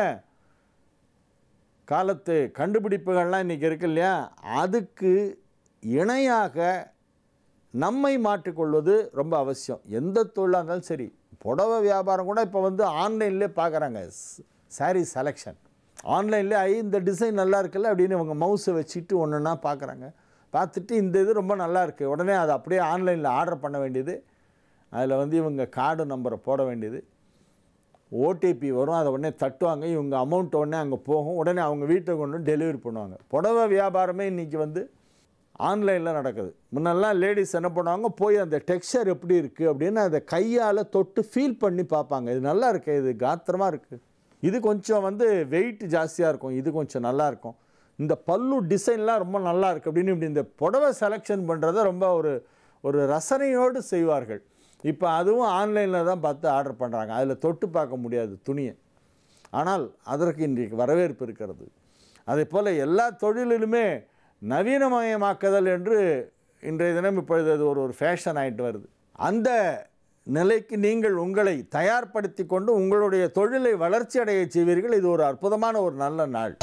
காலத்து கண்டுபிடிப்புகள்லாம் இன்றைக்கி இருக்கு இல்லையா அதுக்கு இணையாக நம்மை மாற்றிக்கொள்வது ரொம்ப அவசியம் எந்த தொழிலாக இருந்தாலும் சரி புடவை வியாபாரம் கூட இப்போ வந்து ஆன்லைன்லேயே பார்க்குறாங்க சாரீ செலெக்ஷன் ஆன்லைன்லேயே ஐ இந்த டிசைன் நல்லா இருக்குல்ல அப்படின்னு இவங்க மவுஸை வச்சுட்டு ஒன்று ஒன்றா பார்க்குறாங்க பார்த்துட்டு இந்த இது ரொம்ப நல்லா இருக்குது உடனே அதை அப்படியே ஆன்லைனில் ஆர்டர் பண்ண வேண்டியது அதில் வந்து இவங்க கார்டு நம்பரை போட வேண்டியது ஓடிபி வரும் அதை உடனே தட்டுவாங்க இவங்க அமௌண்ட் உடனே அங்கே போகும் உடனே அவங்க வீட்டை கொண்டு வந்து டெலிவரி பண்ணுவாங்க புடவை வியாபாரமே இன்றைக்கி வந்து ஆன்லைனில் நடக்குது முன்னெல்லாம் லேடிஸ் என்ன பண்ணுவாங்க போய் அந்த டெக்ஸ்சர் எப்படி இருக்குது அப்படின்னு அதை கையால் தொட்டு ஃபீல் பண்ணி பார்ப்பாங்க இது நல்லா இருக்கு இது காத்திரமாக இருக்குது இது கொஞ்சம் வந்து வெயிட் ஜாஸ்தியாக இருக்கும் இது கொஞ்சம் நல்லா இருக்கும் இந்த பல்லு டிசைன்லாம் ரொம்ப நல்லா இருக்குது அப்படின்னு இப்படி இந்த புடவை செலெக்ஷன் பண்ணுறத ரொம்ப ஒரு ஒரு ரசனையோடு செய்வார்கள் இப்போ அதுவும் ஆன்லைனில் தான் பார்த்து ஆர்டர் பண்ணுறாங்க அதில் தொட்டு பார்க்க முடியாது துணியை ஆனால் அதற்கு இன்றைக்கு வரவேற்பு இருக்கிறது அதே போல் எல்லா தொழிலிலுமே நவீனமயமாக்குதல் என்று இன்றைய தினம் இப்பொழுது அது ஒரு ஒரு ஃபேஷன் ஆகிட்டு வருது அந்த நிலைக்கு நீங்கள் உங்களை தயார்படுத்தி கொண்டு உங்களுடைய தொழிலை வளர்ச்சி அடைய செய்வீர்கள் இது ஒரு அற்புதமான ஒரு நல்ல நாள்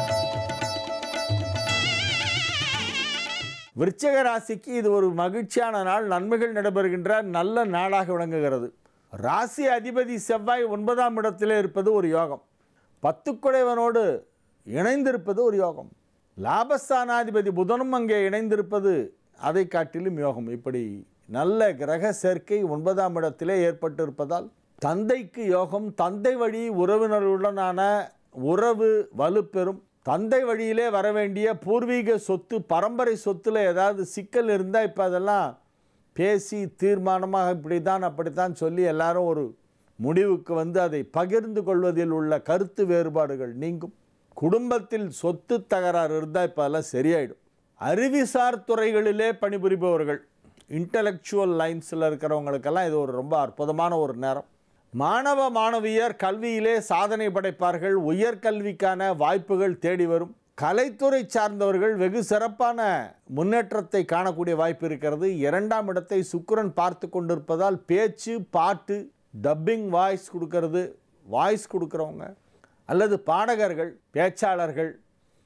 விருச்சிக ராசிக்கு இது ஒரு மகிழ்ச்சியான நாள் நன்மைகள் நடைபெறுகின்ற நல்ல நாளாக விளங்குகிறது ராசி அதிபதி செவ்வாய் ஒன்பதாம் இடத்திலே இருப்பது ஒரு யோகம் பத்துக்குடையவனோடு இணைந்திருப்பது ஒரு யோகம் லாபஸ்தானாதிபதி புதனும் அங்கே இணைந்திருப்பது அதை காட்டிலும் யோகம் இப்படி நல்ல கிரக சேர்க்கை ஒன்பதாம் இடத்திலே ஏற்பட்டிருப்பதால் தந்தைக்கு யோகம் தந்தை வழி உறவினர்களுடனான உறவு வலுப்பெறும் தந்தை வழியிலே வர வேண்டிய பூர்வீக சொத்து பரம்பரை சொத்தில் ஏதாவது சிக்கல் இருந்தால் இப்போ அதெல்லாம் பேசி தீர்மானமாக இப்படி தான் அப்படித்தான் சொல்லி எல்லாரும் ஒரு முடிவுக்கு வந்து அதை பகிர்ந்து கொள்வதில் உள்ள கருத்து வேறுபாடுகள் நீங்கும் குடும்பத்தில் சொத்து தகராறு இருந்தால் இப்போ அதெல்லாம் சரியாயிடும் அறிவிசார் துறைகளிலே பணிபுரிபவர்கள் இன்டலெக்சுவல் லைன்ஸில் இருக்கிறவங்களுக்கெல்லாம் இது ஒரு ரொம்ப அற்புதமான ஒரு நேரம் மாணவ மாணவியர் கல்வியிலே சாதனை படைப்பார்கள் உயர்கல்விக்கான வாய்ப்புகள் தேடி வரும் கலைத்துறை சார்ந்தவர்கள் வெகு சிறப்பான முன்னேற்றத்தை காணக்கூடிய வாய்ப்பு இருக்கிறது இரண்டாம் இடத்தை சுக்கிரன் பார்த்து கொண்டிருப்பதால் பேச்சு பாட்டு டப்பிங் வாய்ஸ் கொடுக்கறது வாய்ஸ் கொடுக்குறவங்க அல்லது பாடகர்கள் பேச்சாளர்கள்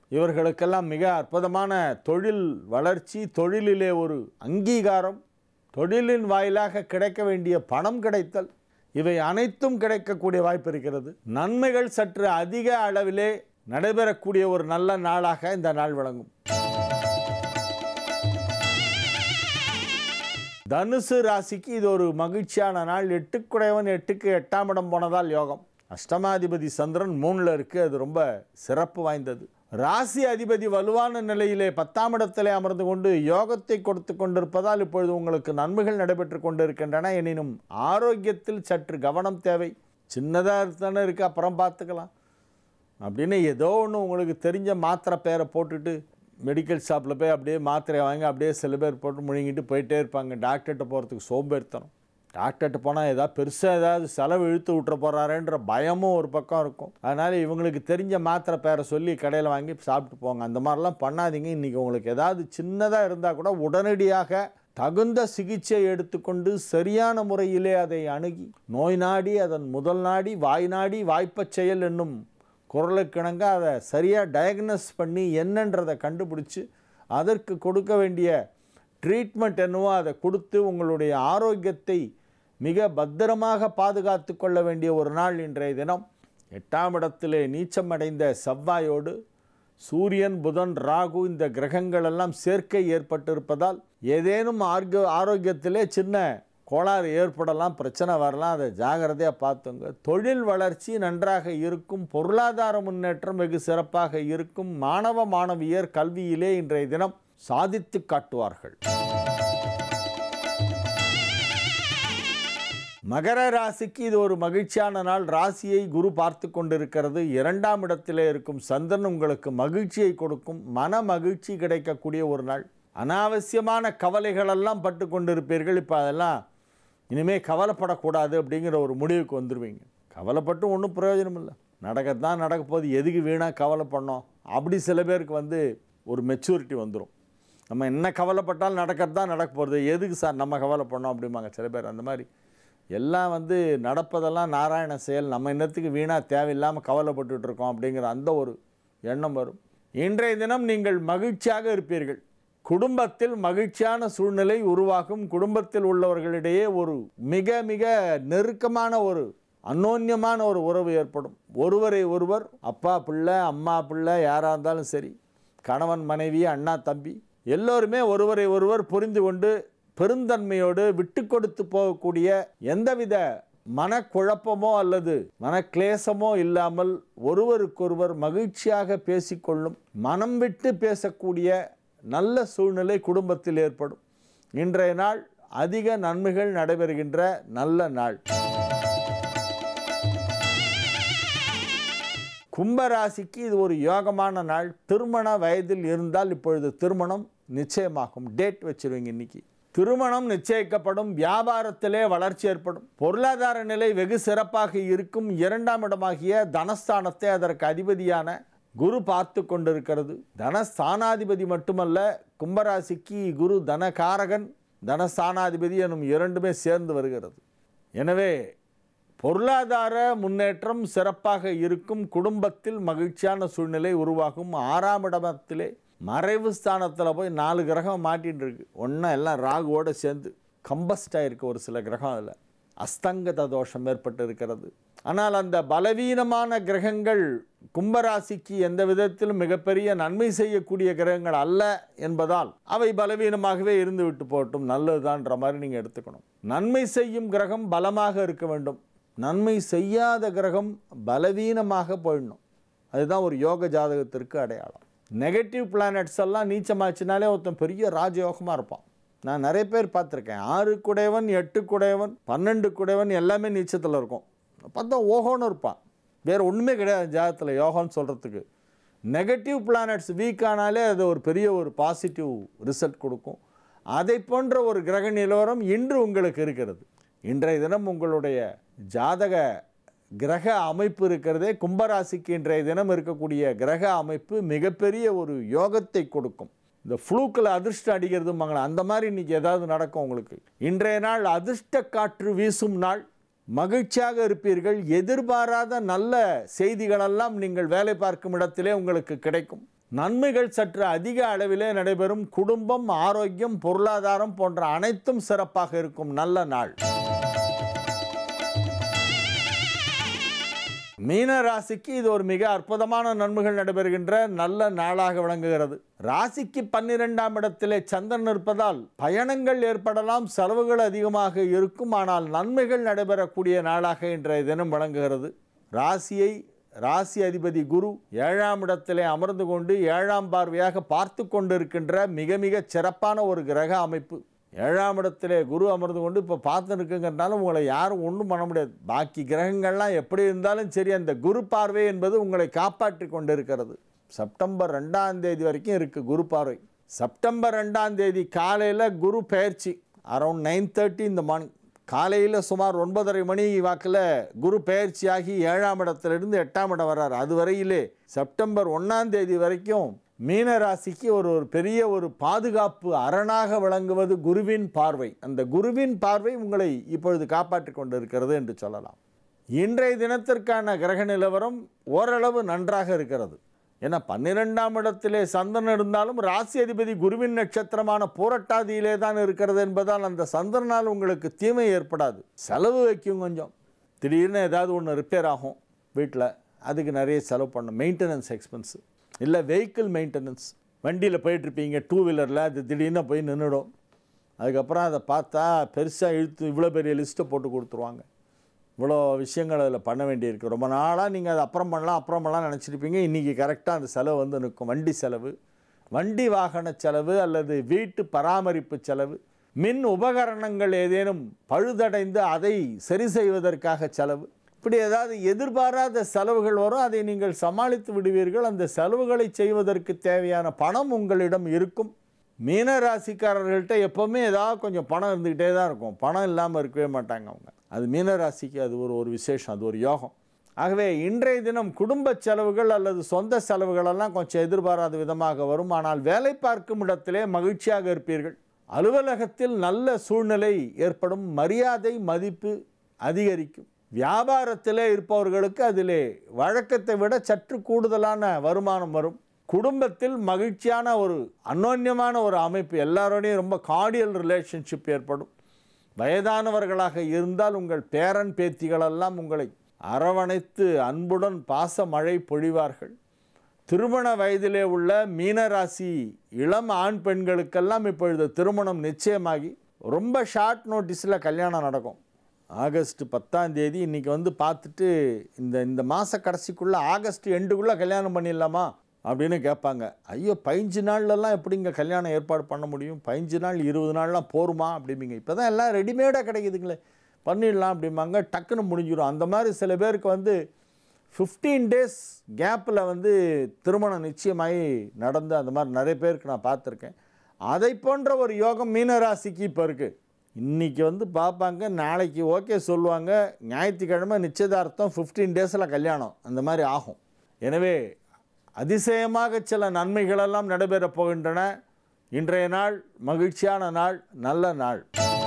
இவர்களுக்கெல்லாம் மிக அற்புதமான தொழில் வளர்ச்சி தொழிலிலே ஒரு அங்கீகாரம் தொழிலின் வாயிலாக கிடைக்க வேண்டிய பணம் கிடைத்தல் இவை அனைத்தும் கிடைக்கக்கூடிய வாய்ப்பு இருக்கிறது நன்மைகள் சற்று அதிக அளவிலே நடைபெறக்கூடிய ஒரு நல்ல நாளாக இந்த நாள் விளங்கும் தனுசு ராசிக்கு இது ஒரு மகிழ்ச்சியான நாள் எட்டுக்குடையவன் எட்டுக்கு எட்டாம் இடம் போனதால் யோகம் அஷ்டமாதிபதி சந்திரன் மூணில் இருக்கு அது ரொம்ப சிறப்பு வாய்ந்தது ராசி அதிபதி வலுவான நிலையிலே பத்தாம் இடத்திலே அமர்ந்து கொண்டு யோகத்தை கொடுத்து கொண்டிருப்பதால் இப்பொழுது உங்களுக்கு நன்மைகள் நடைபெற்று கொண்டிருக்கின்றன எனினும் ஆரோக்கியத்தில் சற்று கவனம் தேவை சின்னதாக தானே இருக்குது அப்புறம் பார்த்துக்கலாம் அப்படின்னு ஏதோ ஒன்று உங்களுக்கு தெரிஞ்ச மாத்திரை பேரை போட்டுட்டு மெடிக்கல் ஷாப்பில் போய் அப்படியே மாத்திரையை வாங்கி அப்படியே சில பேர் போட்டு முழுங்கிட்டு போயிட்டே இருப்பாங்க டாக்டர்கிட்ட போகிறதுக்கு சோம்பேறித்தனம் டாக்டர்கிட்ட போனால் ஏதாவது பெருசாக ஏதாவது செலவு இழுத்து விட்டுற போகிறாரேன்ற பயமும் ஒரு பக்கம் இருக்கும் அதனால் இவங்களுக்கு தெரிஞ்ச மாத்திரை பேரை சொல்லி கடையில் வாங்கி சாப்பிட்டு போங்க அந்த மாதிரிலாம் பண்ணாதீங்க இன்றைக்கி உங்களுக்கு ஏதாவது சின்னதாக இருந்தால் கூட உடனடியாக தகுந்த சிகிச்சை எடுத்துக்கொண்டு சரியான முறையிலே அதை அணுகி நோய் நாடி அதன் முதல் நாடி வாய் நாடி வாய்ப்பச் செயல் என்னும் குரலுக்கிணங்க அதை சரியாக டயக்னஸ் பண்ணி என்னன்றதை கண்டுபிடிச்சி அதற்கு கொடுக்க வேண்டிய ட்ரீட்மெண்ட் என்னவோ அதை கொடுத்து உங்களுடைய ஆரோக்கியத்தை மிக பத்திரமாக பாதுகாத்து கொள்ள வேண்டிய ஒரு நாள் இன்றைய தினம் எட்டாம் இடத்திலே நீச்சமடைந்த செவ்வாயோடு சூரியன் புதன் ராகு இந்த கிரகங்கள் எல்லாம் சேர்க்கை ஏற்பட்டிருப்பதால் ஏதேனும் ஆர்க ஆரோக்கியத்திலே சின்ன கோளாறு ஏற்படலாம் பிரச்சனை வரலாம் அதை ஜாகிரதையாக பார்த்துங்க தொழில் வளர்ச்சி நன்றாக இருக்கும் பொருளாதார முன்னேற்றம் வெகு சிறப்பாக இருக்கும் மாணவ மாணவியர் கல்வியிலே இன்றைய தினம் சாதித்து காட்டுவார்கள் மகர ராசிக்கு இது ஒரு மகிழ்ச்சியான நாள் ராசியை குரு பார்த்து கொண்டிருக்கிறது இரண்டாம் இடத்திலே இருக்கும் சந்திரன் உங்களுக்கு மகிழ்ச்சியை கொடுக்கும் மன மகிழ்ச்சி கிடைக்கக்கூடிய ஒரு நாள் அனாவசியமான கவலைகளெல்லாம் பட்டு கொண்டிருப்பீர்கள் இப்போ அதெல்லாம் இனிமேல் கவலைப்படக்கூடாது அப்படிங்கிற ஒரு முடிவுக்கு வந்துடுவீங்க கவலைப்பட்டு ஒன்றும் பிரயோஜனம் இல்லை நடக்கத்தான் நடக்க போகுது எதுக்கு வீணாக கவலை பண்ணோம் அப்படி சில பேருக்கு வந்து ஒரு மெச்சூரிட்டி வந்துடும் நம்ம என்ன கவலைப்பட்டாலும் நடக்கிறது தான் நடக்க போகிறது எதுக்கு சார் நம்ம கவலை பண்ணோம் அப்படிம்பாங்க சில பேர் அந்த மாதிரி எல்லாம் வந்து நடப்பதெல்லாம் நாராயண செயல் நம்ம இன்னத்துக்கு வீணாக தேவையில்லாமல் கவலைப்பட்டுட்டு இருக்கோம் அப்படிங்கிற அந்த ஒரு எண்ணம் வரும் இன்றைய தினம் நீங்கள் மகிழ்ச்சியாக இருப்பீர்கள் குடும்பத்தில் மகிழ்ச்சியான சூழ்நிலை உருவாகும் குடும்பத்தில் உள்ளவர்களிடையே ஒரு மிக மிக நெருக்கமான ஒரு அந்யோன்யமான ஒரு உறவு ஏற்படும் ஒருவரை ஒருவர் அப்பா பிள்ளை அம்மா பிள்ளை யாராக இருந்தாலும் சரி கணவன் மனைவி அண்ணா தம்பி எல்லோருமே ஒருவரை ஒருவர் புரிந்து கொண்டு பெருந்தன்மையோடு விட்டு கொடுத்து போகக்கூடிய எந்தவித மனக்குழப்பமோ அல்லது மனக்லேசமோ இல்லாமல் ஒருவருக்கொருவர் மகிழ்ச்சியாக பேசிக்கொள்ளும் மனம் விட்டு பேசக்கூடிய நல்ல சூழ்நிலை குடும்பத்தில் ஏற்படும் இன்றைய நாள் அதிக நன்மைகள் நடைபெறுகின்ற நல்ல நாள் கும்பராசிக்கு இது ஒரு யோகமான நாள் திருமண வயதில் இருந்தால் இப்பொழுது திருமணம் நிச்சயமாகும் டேட் வச்சிருவீங்க இன்னைக்கு திருமணம் நிச்சயிக்கப்படும் வியாபாரத்திலே வளர்ச்சி ஏற்படும் பொருளாதார நிலை வெகு சிறப்பாக இருக்கும் இரண்டாம் இடமாகிய தனஸ்தானத்தை அதற்கு அதிபதியான குரு பார்த்து கொண்டிருக்கிறது தனஸ்தானாதிபதி மட்டுமல்ல கும்பராசிக்கு குரு தனகாரகன் தனஸ்தானாதிபதி எனும் இரண்டுமே சேர்ந்து வருகிறது எனவே பொருளாதார முன்னேற்றம் சிறப்பாக இருக்கும் குடும்பத்தில் மகிழ்ச்சியான சூழ்நிலை உருவாகும் ஆறாம் இடத்திலே மறைவு ஸ்தானத்தில் போய் நாலு கிரகம் மாட்டின்னு இருக்கு ஒன்றா எல்லாம் ராகுவோடு சேர்ந்து கம்பஸ்ட் ஆயிருக்கு ஒரு சில கிரகம் அதில் அஸ்தங்கத தோஷம் ஏற்பட்டு இருக்கிறது ஆனால் அந்த பலவீனமான கிரகங்கள் கும்பராசிக்கு எந்த விதத்திலும் மிகப்பெரிய நன்மை செய்யக்கூடிய கிரகங்கள் அல்ல என்பதால் அவை பலவீனமாகவே இருந்து விட்டு போகட்டும் நல்லதுதான்ற மாதிரி நீங்கள் எடுத்துக்கணும் நன்மை செய்யும் கிரகம் பலமாக இருக்க வேண்டும் நன்மை செய்யாத கிரகம் பலவீனமாக போயிடணும் அதுதான் ஒரு யோக ஜாதகத்திற்கு அடையாளம் நெகட்டிவ் பிளானட்ஸ் எல்லாம் நீச்சமாச்சுனாலே ஒருத்தன் பெரிய ராஜயோகமாக இருப்பான் நான் நிறைய பேர் பார்த்துருக்கேன் ஆறு குடையவன் எட்டு குடையவன் பன்னெண்டு குடையவன் எல்லாமே நீச்சத்தில் இருக்கும் பார்த்தா ஓஹோன்னு இருப்பான் வேறு ஒன்றுமே கிடையாது ஜாதகத்தில் யோகம்னு சொல்கிறதுக்கு நெகட்டிவ் பிளானட்ஸ் வீக் ஆனாலே அது ஒரு பெரிய ஒரு பாசிட்டிவ் ரிசல்ட் கொடுக்கும் அதை போன்ற ஒரு கிரக நிலவரம் இன்று உங்களுக்கு இருக்கிறது இன்றைய தினம் உங்களுடைய ஜாதக கிரக அமைப்பு இருக்கிறதே கும்பராசிக்கு இன்றைய தினம் இருக்கக்கூடிய கிரக அமைப்பு மிகப்பெரிய ஒரு யோகத்தை கொடுக்கும் இந்த ஃப்ளூக்கில் அதிர்ஷ்டம் அடிக்கிறதுமாங்களா அந்த மாதிரி இன்னைக்கு ஏதாவது நடக்கும் உங்களுக்கு இன்றைய நாள் அதிர்ஷ்ட காற்று வீசும் நாள் மகிழ்ச்சியாக இருப்பீர்கள் எதிர்பாராத நல்ல செய்திகளெல்லாம் நீங்கள் வேலை பார்க்கும் இடத்திலே உங்களுக்கு கிடைக்கும் நன்மைகள் சற்று அதிக அளவிலே நடைபெறும் குடும்பம் ஆரோக்கியம் பொருளாதாரம் போன்ற அனைத்தும் சிறப்பாக இருக்கும் நல்ல நாள் மீன ராசிக்கு இது ஒரு மிக அற்புதமான நன்மைகள் நடைபெறுகின்ற நல்ல நாளாக விளங்குகிறது ராசிக்கு பன்னிரெண்டாம் இடத்திலே சந்திரன் இருப்பதால் பயணங்கள் ஏற்படலாம் செலவுகள் அதிகமாக இருக்கும் ஆனால் நன்மைகள் நடைபெறக்கூடிய நாளாக இன்றைய தினம் விளங்குகிறது ராசியை ராசி அதிபதி குரு ஏழாம் இடத்திலே அமர்ந்து கொண்டு ஏழாம் பார்வையாக பார்த்து கொண்டிருக்கின்ற மிக மிக சிறப்பான ஒரு கிரக அமைப்பு ஏழாம் இடத்திலே குரு அமர்ந்து கொண்டு இப்போ பார்த்து இருக்குங்கிறனால உங்களை யாரும் ஒன்றும் பண்ண முடியாது பாக்கி கிரகங்கள்லாம் எப்படி இருந்தாலும் சரி அந்த குரு பார்வை என்பது உங்களை காப்பாற்றி கொண்டிருக்கிறது செப்டம்பர் ரெண்டாம் தேதி வரைக்கும் இருக்குது குரு பார்வை செப்டம்பர் ரெண்டாம் தேதி காலையில் குரு பயிற்சி அரௌண்ட் நைன் தேர்ட்டி இந்த மார்னிங் காலையில் சுமார் ஒன்பதரை மணி வாக்கில் குரு பெயர்ச்சியாகி ஏழாம் இடத்திலிருந்து எட்டாம் இடம் வர்றார் அது வரையிலே செப்டம்பர் ஒன்றாம் தேதி வரைக்கும் மீன ராசிக்கு ஒரு ஒரு பெரிய ஒரு பாதுகாப்பு அரணாக விளங்குவது குருவின் பார்வை அந்த குருவின் பார்வை உங்களை இப்பொழுது காப்பாற்றி கொண்டிருக்கிறது என்று சொல்லலாம் இன்றைய தினத்திற்கான கிரக நிலவரம் ஓரளவு நன்றாக இருக்கிறது ஏன்னா பன்னிரெண்டாம் இடத்திலே சந்திரன் இருந்தாலும் ராசி அதிபதி குருவின் நட்சத்திரமான பூரட்டாதியிலே தான் இருக்கிறது என்பதால் அந்த சந்திரனால் உங்களுக்கு தீமை ஏற்படாது செலவு வைக்கும் கொஞ்சம் திடீர்னு ஏதாவது ஒன்று ரிப்பேர் ஆகும் வீட்டில் அதுக்கு நிறைய செலவு பண்ணும் மெயின்டெனன்ஸ் எக்ஸ்பென்ஸு இல்லை வெஹிக்கிள் மெயின்டெனன்ஸ் வண்டியில் போயிட்டுருப்பீங்க டூ வீலரில் அது திடீர்னு போய் நின்றுடும் அதுக்கப்புறம் அதை பார்த்தா பெருசாக இழுத்து இவ்வளோ பெரிய லிஸ்ட்டை போட்டு கொடுத்துருவாங்க இவ்வளோ விஷயங்கள் அதில் பண்ண வேண்டியிருக்கு ரொம்ப நாளாக நீங்கள் அதை அப்புறம் பண்ணலாம் அப்புறம் பண்ணலாம் நினச்சிருப்பீங்க இன்றைக்கி கரெக்டாக அந்த செலவு வந்து நிற்கும் வண்டி செலவு வண்டி வாகன செலவு அல்லது வீட்டு பராமரிப்பு செலவு மின் உபகரணங்கள் ஏதேனும் பழுதடைந்து அதை சரி செய்வதற்காக செலவு இப்படி ஏதாவது எதிர்பாராத செலவுகள் வரும் அதை நீங்கள் சமாளித்து விடுவீர்கள் அந்த செலவுகளை செய்வதற்கு தேவையான பணம் உங்களிடம் இருக்கும் மீன ராசிக்காரர்கள்ட்ட எப்போவுமே ஏதாவது கொஞ்சம் பணம் இருந்துக்கிட்டே தான் இருக்கும் பணம் இல்லாமல் இருக்கவே மாட்டாங்க அவங்க அது மீன ராசிக்கு அது ஒரு ஒரு விசேஷம் அது ஒரு யோகம் ஆகவே இன்றைய தினம் குடும்ப செலவுகள் அல்லது சொந்த செலவுகளெல்லாம் கொஞ்சம் எதிர்பாராத விதமாக வரும் ஆனால் வேலை பார்க்கும் இடத்திலே மகிழ்ச்சியாக இருப்பீர்கள் அலுவலகத்தில் நல்ல சூழ்நிலை ஏற்படும் மரியாதை மதிப்பு அதிகரிக்கும் வியாபாரத்திலே இருப்பவர்களுக்கு அதிலே வழக்கத்தை விட சற்று கூடுதலான வருமானம் வரும் குடும்பத்தில் மகிழ்ச்சியான ஒரு அந்யோன்யமான ஒரு அமைப்பு எல்லாரோடையும் ரொம்ப கார்டியல் ரிலேஷன்ஷிப் ஏற்படும் வயதானவர்களாக இருந்தால் உங்கள் பேரன் பேத்திகளெல்லாம் உங்களை அரவணைத்து அன்புடன் பாச மழை பொழிவார்கள் திருமண வயதிலே உள்ள மீனராசி இளம் ஆண் பெண்களுக்கெல்லாம் இப்பொழுது திருமணம் நிச்சயமாகி ரொம்ப ஷார்ட் நோட்டீஸில் கல்யாணம் நடக்கும் ஆகஸ்ட் பத்தாம் தேதி இன்றைக்கி வந்து பார்த்துட்டு இந்த இந்த மாத கடைசிக்குள்ளே ஆகஸ்ட் எண்டுக்குள்ளே கல்யாணம் பண்ணிடலாமா அப்படின்னு கேட்பாங்க ஐயோ பதினஞ்சு நாள்லலாம் எப்படிங்க கல்யாணம் ஏற்பாடு பண்ண முடியும் பதினஞ்சு நாள் இருபது நாள்லாம் போருமா அப்படிம்பீங்க இப்போ தான் எல்லாம் ரெடிமேடாக கிடைக்குதுங்களே பண்ணிடலாம் அப்படிம்பாங்க டக்குன்னு முடிஞ்சிடும் அந்த மாதிரி சில பேருக்கு வந்து ஃபிஃப்டீன் டேஸ் கேப்பில் வந்து திருமணம் நிச்சயமாகி நடந்து அந்த மாதிரி நிறைய பேருக்கு நான் பார்த்துருக்கேன் அதை போன்ற ஒரு யோகம் மீனராசிக்கு இப்போ இருக்குது இன்றைக்கி வந்து பார்ப்பாங்க நாளைக்கு ஓகே சொல்லுவாங்க ஞாயிற்றுக்கிழமை நிச்சயதார்த்தம் ஃபிஃப்டீன் டேஸில் கல்யாணம் அந்த மாதிரி ஆகும் எனவே அதிசயமாக சில நன்மைகளெல்லாம் நடைபெறப் போகின்றன இன்றைய நாள் மகிழ்ச்சியான நாள் நல்ல நாள்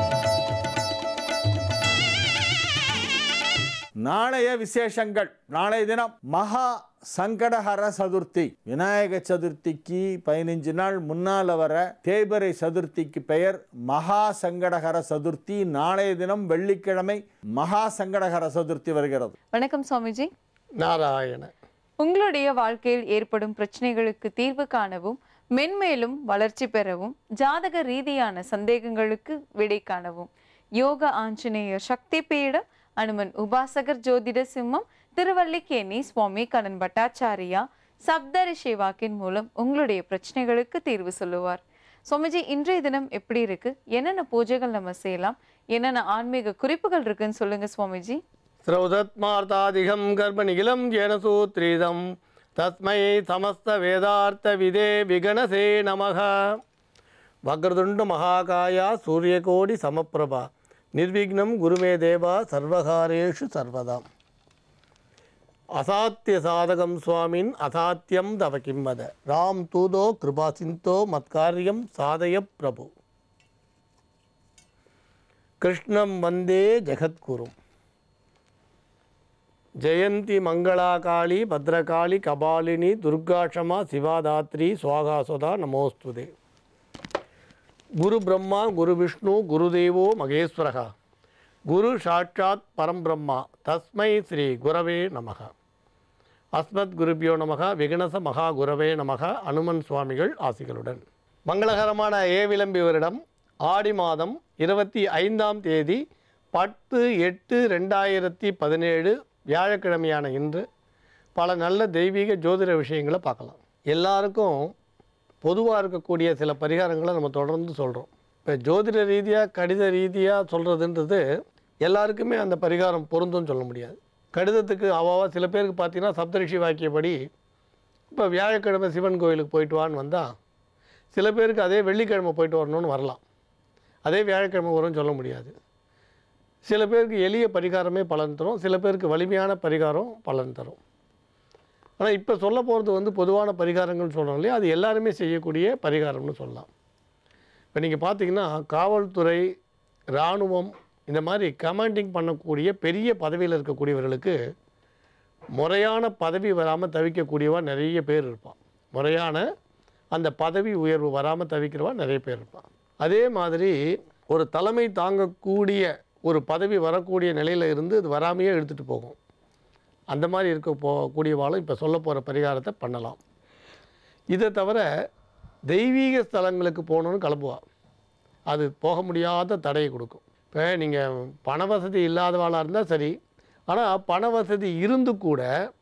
நாளைய விசேஷங்கள் நாளைய தினம் மகா சங்கடஹர சதுர்த்தி விநாயக சதுர்த்திக்கு பதினைஞ்சு நாள் முன்னால் வர தேய்பிறை சதுர்த்திக்கு பெயர் மகா சங்கடஹர சதுர்த்தி நாளைய தினம் வெள்ளிக்கிழமை மகா சங்கடஹர சதுர்த்தி வருகிறது வணக்கம் சுவாமிஜி நாராயண உங்களுடைய வாழ்க்கையில் ஏற்படும் பிரச்சனைகளுக்கு தீர்வு காணவும் மென்மேலும் வளர்ச்சி பெறவும் ஜாதக ரீதியான சந்தேகங்களுக்கு விடை காணவும் யோக ஆஞ்சநேயர் சக்தி பீட அனுமன் உபாசகர் ஜோதிட சிம்மம் திருவல்லிக்கேணி சுவாமி கண்ணன் பட்டாச்சாரியா சப்தரிஷி வாக்கின் மூலம் உங்களுடைய பிரச்சனைகளுக்கு தீர்வு சொல்லுவார் சுவாமிஜி இன்றைய தினம் எப்படி இருக்கு என்னென்ன பூஜைகள் நம்ம செய்யலாம் என்னென்ன ஆன்மீக குறிப்புகள் இருக்குன்னு சொல்லுங்க சுவாமிஜி ஸ்ரௌதத்மார்த்தாதிகம் கர்ப்பநிகிலம் ஏன சூத்ரீதம் தஸ்மை சமஸ்த வேதார்த்த விதே விகணசே நமக வக்ரதுண்டு மகாகாயா சூரியகோடி சமப்பிரபா நிர்விக்னம் குருமே தேவா சர்வகாரேஷு சர்வதாம் அசாத்திய சாதகம் சுவாமின் அசாத்தியம் தவ கிம்மத ராம் தூதோ கிருபா சிந்தோ மத்காரியம் சாதய பிரபு கிருஷ்ணம் வந்தே ஜெகத்குரும் ஜெயந்தி மங்களா காளி பத்ரகாளி கபாலினி துர்காஷமா சிவாதாத்ரி சுவாகாசுதா நமோஸ்துதே குரு பிரம்மா குரு விஷ்ணு குருதேவோ மகேஸ்வரகா குரு சாட்சாத் பரம்பிரம்மா தஸ்மை ஸ்ரீ குரவே நமக அஸ்மத் குருபியோ நமக விகனச மகா குரவே நமக அனுமன் சுவாமிகள் ஆசிகளுடன் மங்களகரமான ஏவிளம்பி வருடம் ஆடி மாதம் இருபத்தி ஐந்தாம் தேதி பத்து எட்டு ரெண்டாயிரத்தி பதினேழு வியாழக்கிழமையான இன்று பல நல்ல தெய்வீக ஜோதிட விஷயங்களை பார்க்கலாம் எல்லாருக்கும் பொதுவாக இருக்கக்கூடிய சில பரிகாரங்களை நம்ம தொடர்ந்து சொல்கிறோம் இப்போ ஜோதிட ரீதியாக கடித ரீதியாக சொல்கிறதுன்றது எல்லாருக்குமே அந்த பரிகாரம் பொருந்தும்னு சொல்ல முடியாது கடிதத்துக்கு அவாவா சில பேருக்கு பார்த்தீங்கன்னா சப்தரிஷி வாக்கியப்படி இப்போ வியாழக்கிழமை சிவன் கோயிலுக்கு போயிட்டு வான்னு வந்தால் சில பேருக்கு அதே வெள்ளிக்கிழமை போயிட்டு வரணும்னு வரலாம் அதே வியாழக்கிழமை வரும்னு சொல்ல முடியாது சில பேருக்கு எளிய பரிகாரமே பலன் தரும் சில பேருக்கு வலிமையான பரிகாரம் பலன் தரும் ஆனால் இப்போ சொல்ல போகிறது வந்து பொதுவான பரிகாரங்கள்னு சொல்கிறோம் இல்லையா அது எல்லாருமே செய்யக்கூடிய பரிகாரம்னு சொல்லலாம் இப்போ நீங்கள் பார்த்தீங்கன்னா காவல்துறை இராணுவம் இந்த மாதிரி கமாண்டிங் பண்ணக்கூடிய பெரிய பதவியில் இருக்கக்கூடியவர்களுக்கு முறையான பதவி வராமல் தவிக்கக்கூடியவா நிறைய பேர் இருப்பான் முறையான அந்த பதவி உயர்வு வராமல் தவிக்கிறவா நிறைய பேர் இருப்பான் அதே மாதிரி ஒரு தலைமை தாங்கக்கூடிய ஒரு பதவி வரக்கூடிய நிலையில் இருந்து அது வராமையே எடுத்துகிட்டு போகும் அந்த மாதிரி இருக்க போகக்கூடியவாளும் இப்போ சொல்ல போகிற பரிகாரத்தை பண்ணலாம் இதை தவிர தெய்வீக ஸ்தலங்களுக்கு போகணுன்னு கிளம்புவா அது போக முடியாத தடையை கொடுக்கும் இப்போ நீங்கள் பண வசதி இல்லாதவாளாக இருந்தால் சரி ஆனால் பண வசதி இருந்து கூட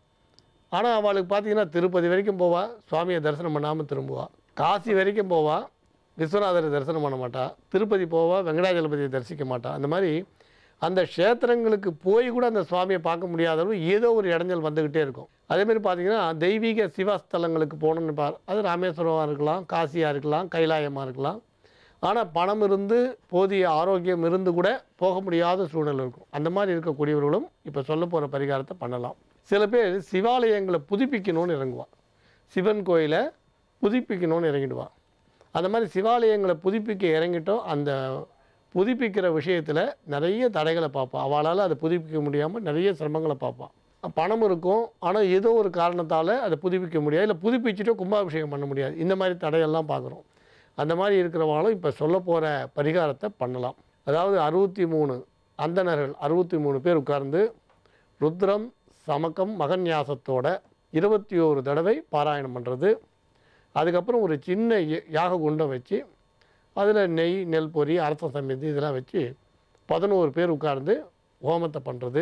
ஆனால் அவளுக்கு பார்த்தீங்கன்னா திருப்பதி வரைக்கும் போவா சுவாமியை தரிசனம் பண்ணாமல் திரும்புவா காசி வரைக்கும் போவா விஸ்வநாதரை தரிசனம் பண்ண மாட்டா திருப்பதி போவா வெங்கடாஜலபதியை தரிசிக்க மாட்டா அந்த மாதிரி அந்த க்ஷேத்திரங்களுக்கு போய் கூட அந்த சுவாமியை பார்க்க முடியாதவங்க ஏதோ ஒரு இடைஞ்சல் வந்துக்கிட்டே இருக்கும் அதேமாதிரி பார்த்தீங்கன்னா தெய்வீக சிவஸ்தலங்களுக்கு போகணுன்னு பார் அது ராமேஸ்வரமாக இருக்கலாம் காசியாக இருக்கலாம் கைலாயமாக இருக்கலாம் ஆனால் பணம் இருந்து போதிய ஆரோக்கியம் இருந்து கூட போக முடியாத சூழ்நிலை இருக்கும் அந்த மாதிரி இருக்கக்கூடியவர்களும் இப்போ சொல்ல போகிற பரிகாரத்தை பண்ணலாம் சில பேர் சிவாலயங்களை புதுப்பிக்கணும்னு இறங்குவான் சிவன் கோயிலை புதுப்பிக்கணும்னு இறங்கிடுவான் அந்த மாதிரி சிவாலயங்களை புதுப்பிக்க இறங்கிட்டோம் அந்த புதுப்பிக்கிற விஷயத்தில் நிறைய தடைகளை பார்ப்பான் அவளால் அதை புதுப்பிக்க முடியாமல் நிறைய சிரமங்களை பார்ப்பான் பணம் இருக்கும் ஆனால் ஏதோ ஒரு காரணத்தால் அதை புதுப்பிக்க முடியாது இல்லை புதுப்பிச்சுட்டு கும்பாபிஷேகம் பண்ண முடியாது இந்த மாதிரி தடையெல்லாம் பார்க்குறோம் அந்த மாதிரி இருக்கிறவாளும் இப்போ சொல்ல போகிற பரிகாரத்தை பண்ணலாம் அதாவது அறுபத்தி மூணு அந்தணர்கள் அறுபத்தி மூணு பேர் உட்கார்ந்து ருத்ரம் சமக்கம் மகன்யாசத்தோட இருபத்தி ஓரு தடவை பாராயணம் பண்ணுறது அதுக்கப்புறம் ஒரு சின்ன ய- யாக குண்டம் வச்சு அதில் நெய் நெல் பொரி அரச சமிதி இதெல்லாம் வச்சு பதினோரு பேர் உட்கார்ந்து ஹோமத்தை பண்ணுறது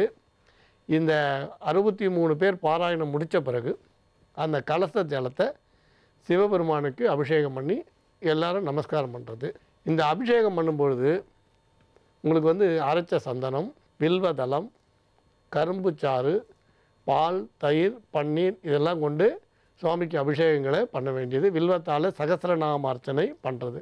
இந்த அறுபத்தி மூணு பேர் பாராயணம் முடித்த பிறகு அந்த கலச ஜலத்தை சிவபெருமானுக்கு அபிஷேகம் பண்ணி எல்லாரும் நமஸ்காரம் பண்ணுறது இந்த அபிஷேகம் பண்ணும்பொழுது உங்களுக்கு வந்து அரைச்ச சந்தனம் வில்வதளம் கரும்பு சாறு பால் தயிர் பன்னீர் இதெல்லாம் கொண்டு சுவாமிக்கு அபிஷேகங்களை பண்ண வேண்டியது வில்வத்தால் சகசிரநாம அர்ச்சனை பண்ணுறது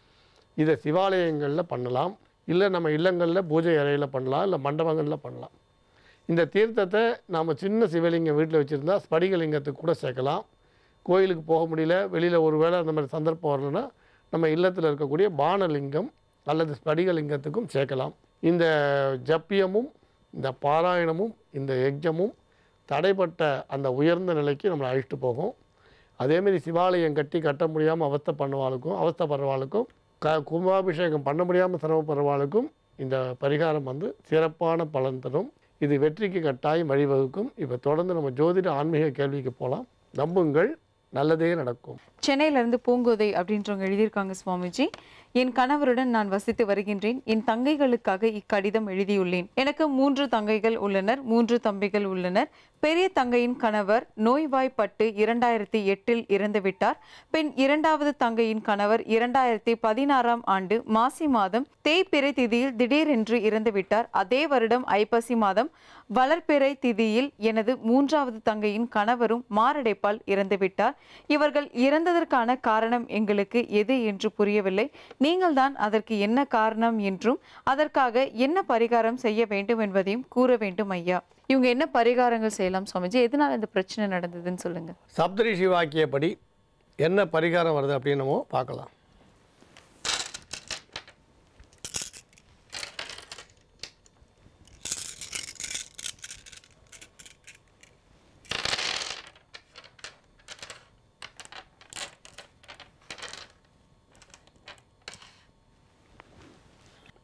இதை சிவாலயங்களில் பண்ணலாம் இல்லை நம்ம இல்லங்களில் பூஜை அறையில் பண்ணலாம் இல்லை மண்டபங்களில் பண்ணலாம் இந்த தீர்த்தத்தை நாம் சின்ன சிவலிங்கம் வீட்டில் வச்சுருந்தா ஸ்படிகலிங்கத்துக்கு கூட சேர்க்கலாம் கோயிலுக்கு போக முடியல வெளியில் ஒரு வேளை அந்த மாதிரி சந்தர்ப்பம் வரலன்னா நம்ம இல்லத்தில் இருக்கக்கூடிய பானலிங்கம் அல்லது ஸ்படிகலிங்கத்துக்கும் சேர்க்கலாம் இந்த ஜப்பியமும் இந்த பாராயணமும் இந்த யஜ்ஞமும் தடைப்பட்ட அந்த உயர்ந்த நிலைக்கு நம்மளை அழைச்சிட்டு போகும் அதேமாரி சிவாலயம் கட்டி கட்ட முடியாமல் அவஸ்தை பண்ணுவாளுக்கும் அவஸ்தைப்படுறவாளுக்கும் க கும்பாபிஷேகம் பண்ண முடியாமல் சிரமப்படுறவாளுக்கும் இந்த பரிகாரம் வந்து சிறப்பான பலன் தரும் இது வெற்றிக்கு கட்டாயம் வழிவகுக்கும் இப்போ தொடர்ந்து நம்ம ஜோதிட ஆன்மீக கேள்விக்கு போகலாம் நம்புங்கள் நல்லதே நடக்கும் சென்னையில இருந்து பூங்கோதை அப்படின்றவங்க எழுதியிருக்காங்க சுவாமிஜி என் கணவருடன் நான் வசித்து வருகின்றேன் என் தங்கைகளுக்காக இக்கடிதம் எழுதியுள்ளேன் எனக்கு மூன்று தங்கைகள் உள்ளனர் மூன்று தம்பிகள் உள்ளனர் பெரிய தங்கையின் கணவர் நோய்வாய்ப்பட்டு இரண்டாயிரத்தி எட்டில் இறந்துவிட்டார் பின் இரண்டாவது தங்கையின் கணவர் இரண்டாயிரத்தி பதினாறாம் ஆண்டு மாசி மாதம் தேய்பிறை திதியில் திடீரென்று இறந்துவிட்டார் அதே வருடம் ஐப்பசி மாதம் வளர்பிறை திதியில் எனது மூன்றாவது தங்கையின் கணவரும் மாரடைப்பால் இறந்துவிட்டார் இவர்கள் இறந்ததற்கான காரணம் எங்களுக்கு எது என்று புரியவில்லை நீங்கள் தான் அதற்கு என்ன காரணம் என்றும் அதற்காக என்ன பரிகாரம் செய்ய வேண்டும் என்பதையும் கூற வேண்டும் ஐயா இவங்க என்ன பரிகாரங்கள் செய்யலாம் சுவாமிஜி எதனால இந்த பிரச்சனை நடந்ததுன்னு சொல்லுங்க சப்தரிஷி வாக்கியப்படி என்ன பரிகாரம் வருது அப்படின்னு நம்ம பார்க்கலாம்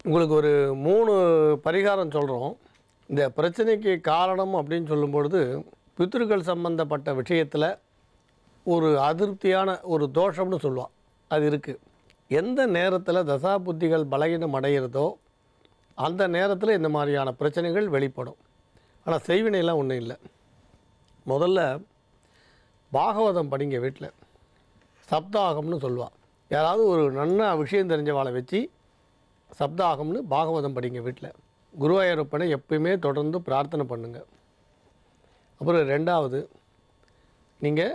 உங்களுக்கு ஒரு மூணு பரிகாரம் சொல்கிறோம் இந்த பிரச்சனைக்கு காரணம் அப்படின்னு சொல்லும் பொழுது பித்ருக்கள் சம்பந்தப்பட்ட விஷயத்தில் ஒரு அதிருப்தியான ஒரு தோஷம்னு சொல்லுவாள் அது இருக்குது எந்த நேரத்தில் தசா புத்திகள் பலகீனம் அடைகிறதோ அந்த நேரத்தில் இந்த மாதிரியான பிரச்சனைகள் வெளிப்படும் ஆனால் செய்வினைலாம் ஒன்றும் இல்லை முதல்ல பாகவதம் படிங்க வீட்டில் சப்தாகம்னு சொல்லுவாள் யாராவது ஒரு நல்ல விஷயம் தெரிஞ்சவாளை வச்சு சப்தாகம்னு பாகவதம் படிங்க வீட்டில் குருவாயூரப்பனை எப்பயுமே தொடர்ந்து பிரார்த்தனை பண்ணுங்க அப்புறம் ரெண்டாவது நீங்கள்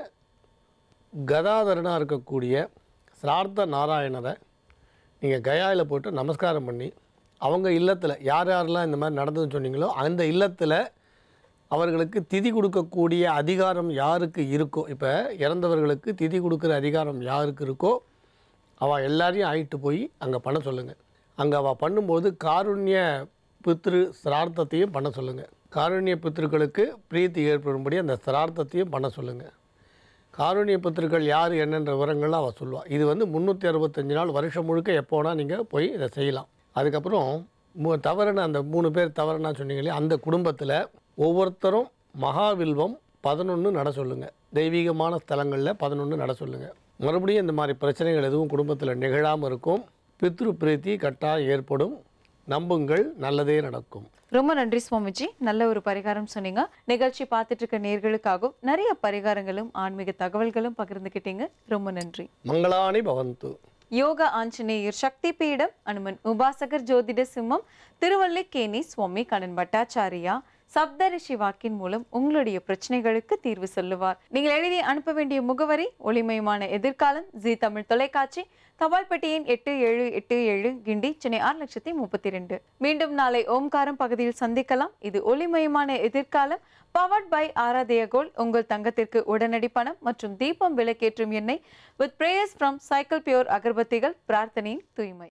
கதாதரனாக இருக்கக்கூடிய சிரார்த்த நாராயணரை நீங்கள் கயாவில் போட்டு நமஸ்காரம் பண்ணி அவங்க இல்லத்தில் யார் யாரெல்லாம் இந்த மாதிரி நடந்ததுன்னு சொன்னீங்களோ அந்த இல்லத்தில் அவர்களுக்கு திதி கொடுக்கக்கூடிய அதிகாரம் யாருக்கு இருக்கோ இப்போ இறந்தவர்களுக்கு திதி கொடுக்குற அதிகாரம் யாருக்கு இருக்கோ அவள் எல்லாரையும் ஆயிட்டு போய் அங்கே பண்ண சொல்லுங்கள் அங்கே அவள் பண்ணும்போது காருண்ய பித்ரு சிரார்த்தத்தையும் பண்ண சொல்லுங்கள் காருண்ய பித்ருக்களுக்கு பிரீத்தி ஏற்படும்படி அந்த சிரார்த்தத்தையும் பண்ண சொல்லுங்கள் காருண்ய பித்ருக்கள் யார் என்னென்ற விவரங்கள்லாம் அவள் சொல்லுவாள் இது வந்து முந்நூற்றி அறுபத்தஞ்சு நாள் வருஷம் முழுக்க எப்போனா நீங்கள் போய் இதை செய்யலாம் அதுக்கப்புறம் மூ தவறுன்னு அந்த மூணு பேர் தவறுனா சொன்னீங்களே அந்த குடும்பத்தில் ஒவ்வொருத்தரும் மகாவில்வம் பதினொன்று நட சொல்லுங்கள் தெய்வீகமான ஸ்தலங்களில் பதினொன்று நட சொல்லுங்கள் மறுபடியும் இந்த மாதிரி பிரச்சனைகள் எதுவும் குடும்பத்தில் நிகழாமல் இருக்கும் பித்ரு பிரீத்தி கட்டாயம் ஏற்படும் நம்புங்கள் நல்லதே நடக்கும் ரொம்ப நன்றி சுவாமிஜி நல்ல ஒரு பரிகாரம் சொன்னீங்க நிகழ்ச்சி பார்த்துட்டு இருக்க நேர்களுக்காகவும் நிறைய பரிகாரங்களும் ஆன்மீக தகவல்களும் பகிர்ந்துக்கிட்டீங்க ரொம்ப நன்றி மங்களானி பவந்து யோக ஆஞ்சநேயர் சக்தி பீடம் அனுமன் உபாசகர் ஜோதிட சிம்மம் திருவல்லிக்கேணி சுவாமி கண்ணன் பட்டாச்சாரியா சப்தரிஷி வாக்கின் மூலம் உங்களுடைய பிரச்சனைகளுக்கு தீர்வு சொல்லுவார் நீங்கள் எழுதி அனுப்ப வேண்டிய முகவரி ஒளிமயமான எதிர்காலம் ஜி தமிழ் தொலைக்காட்சி தபால் பெட்டி எண் எட்டு ஏழு எட்டு ஏழு கிண்டி சென்னை ஆறு லட்சத்தி முப்பத்தி ரெண்டு மீண்டும் நாளை ஓம்காரம் பகுதியில் சந்திக்கலாம் இது ஒளிமயமான எதிர்காலம் பவர்ட் பை ஆராதய கோல்ட் உங்கள் தங்கத்திற்கு உடனடி பணம் மற்றும் தீபம் விளக்கேற்றும் எண்ணெய் with prayers from Cycle pure அகர்பத்திகள் பிரார்த்தனையின் தூய்மை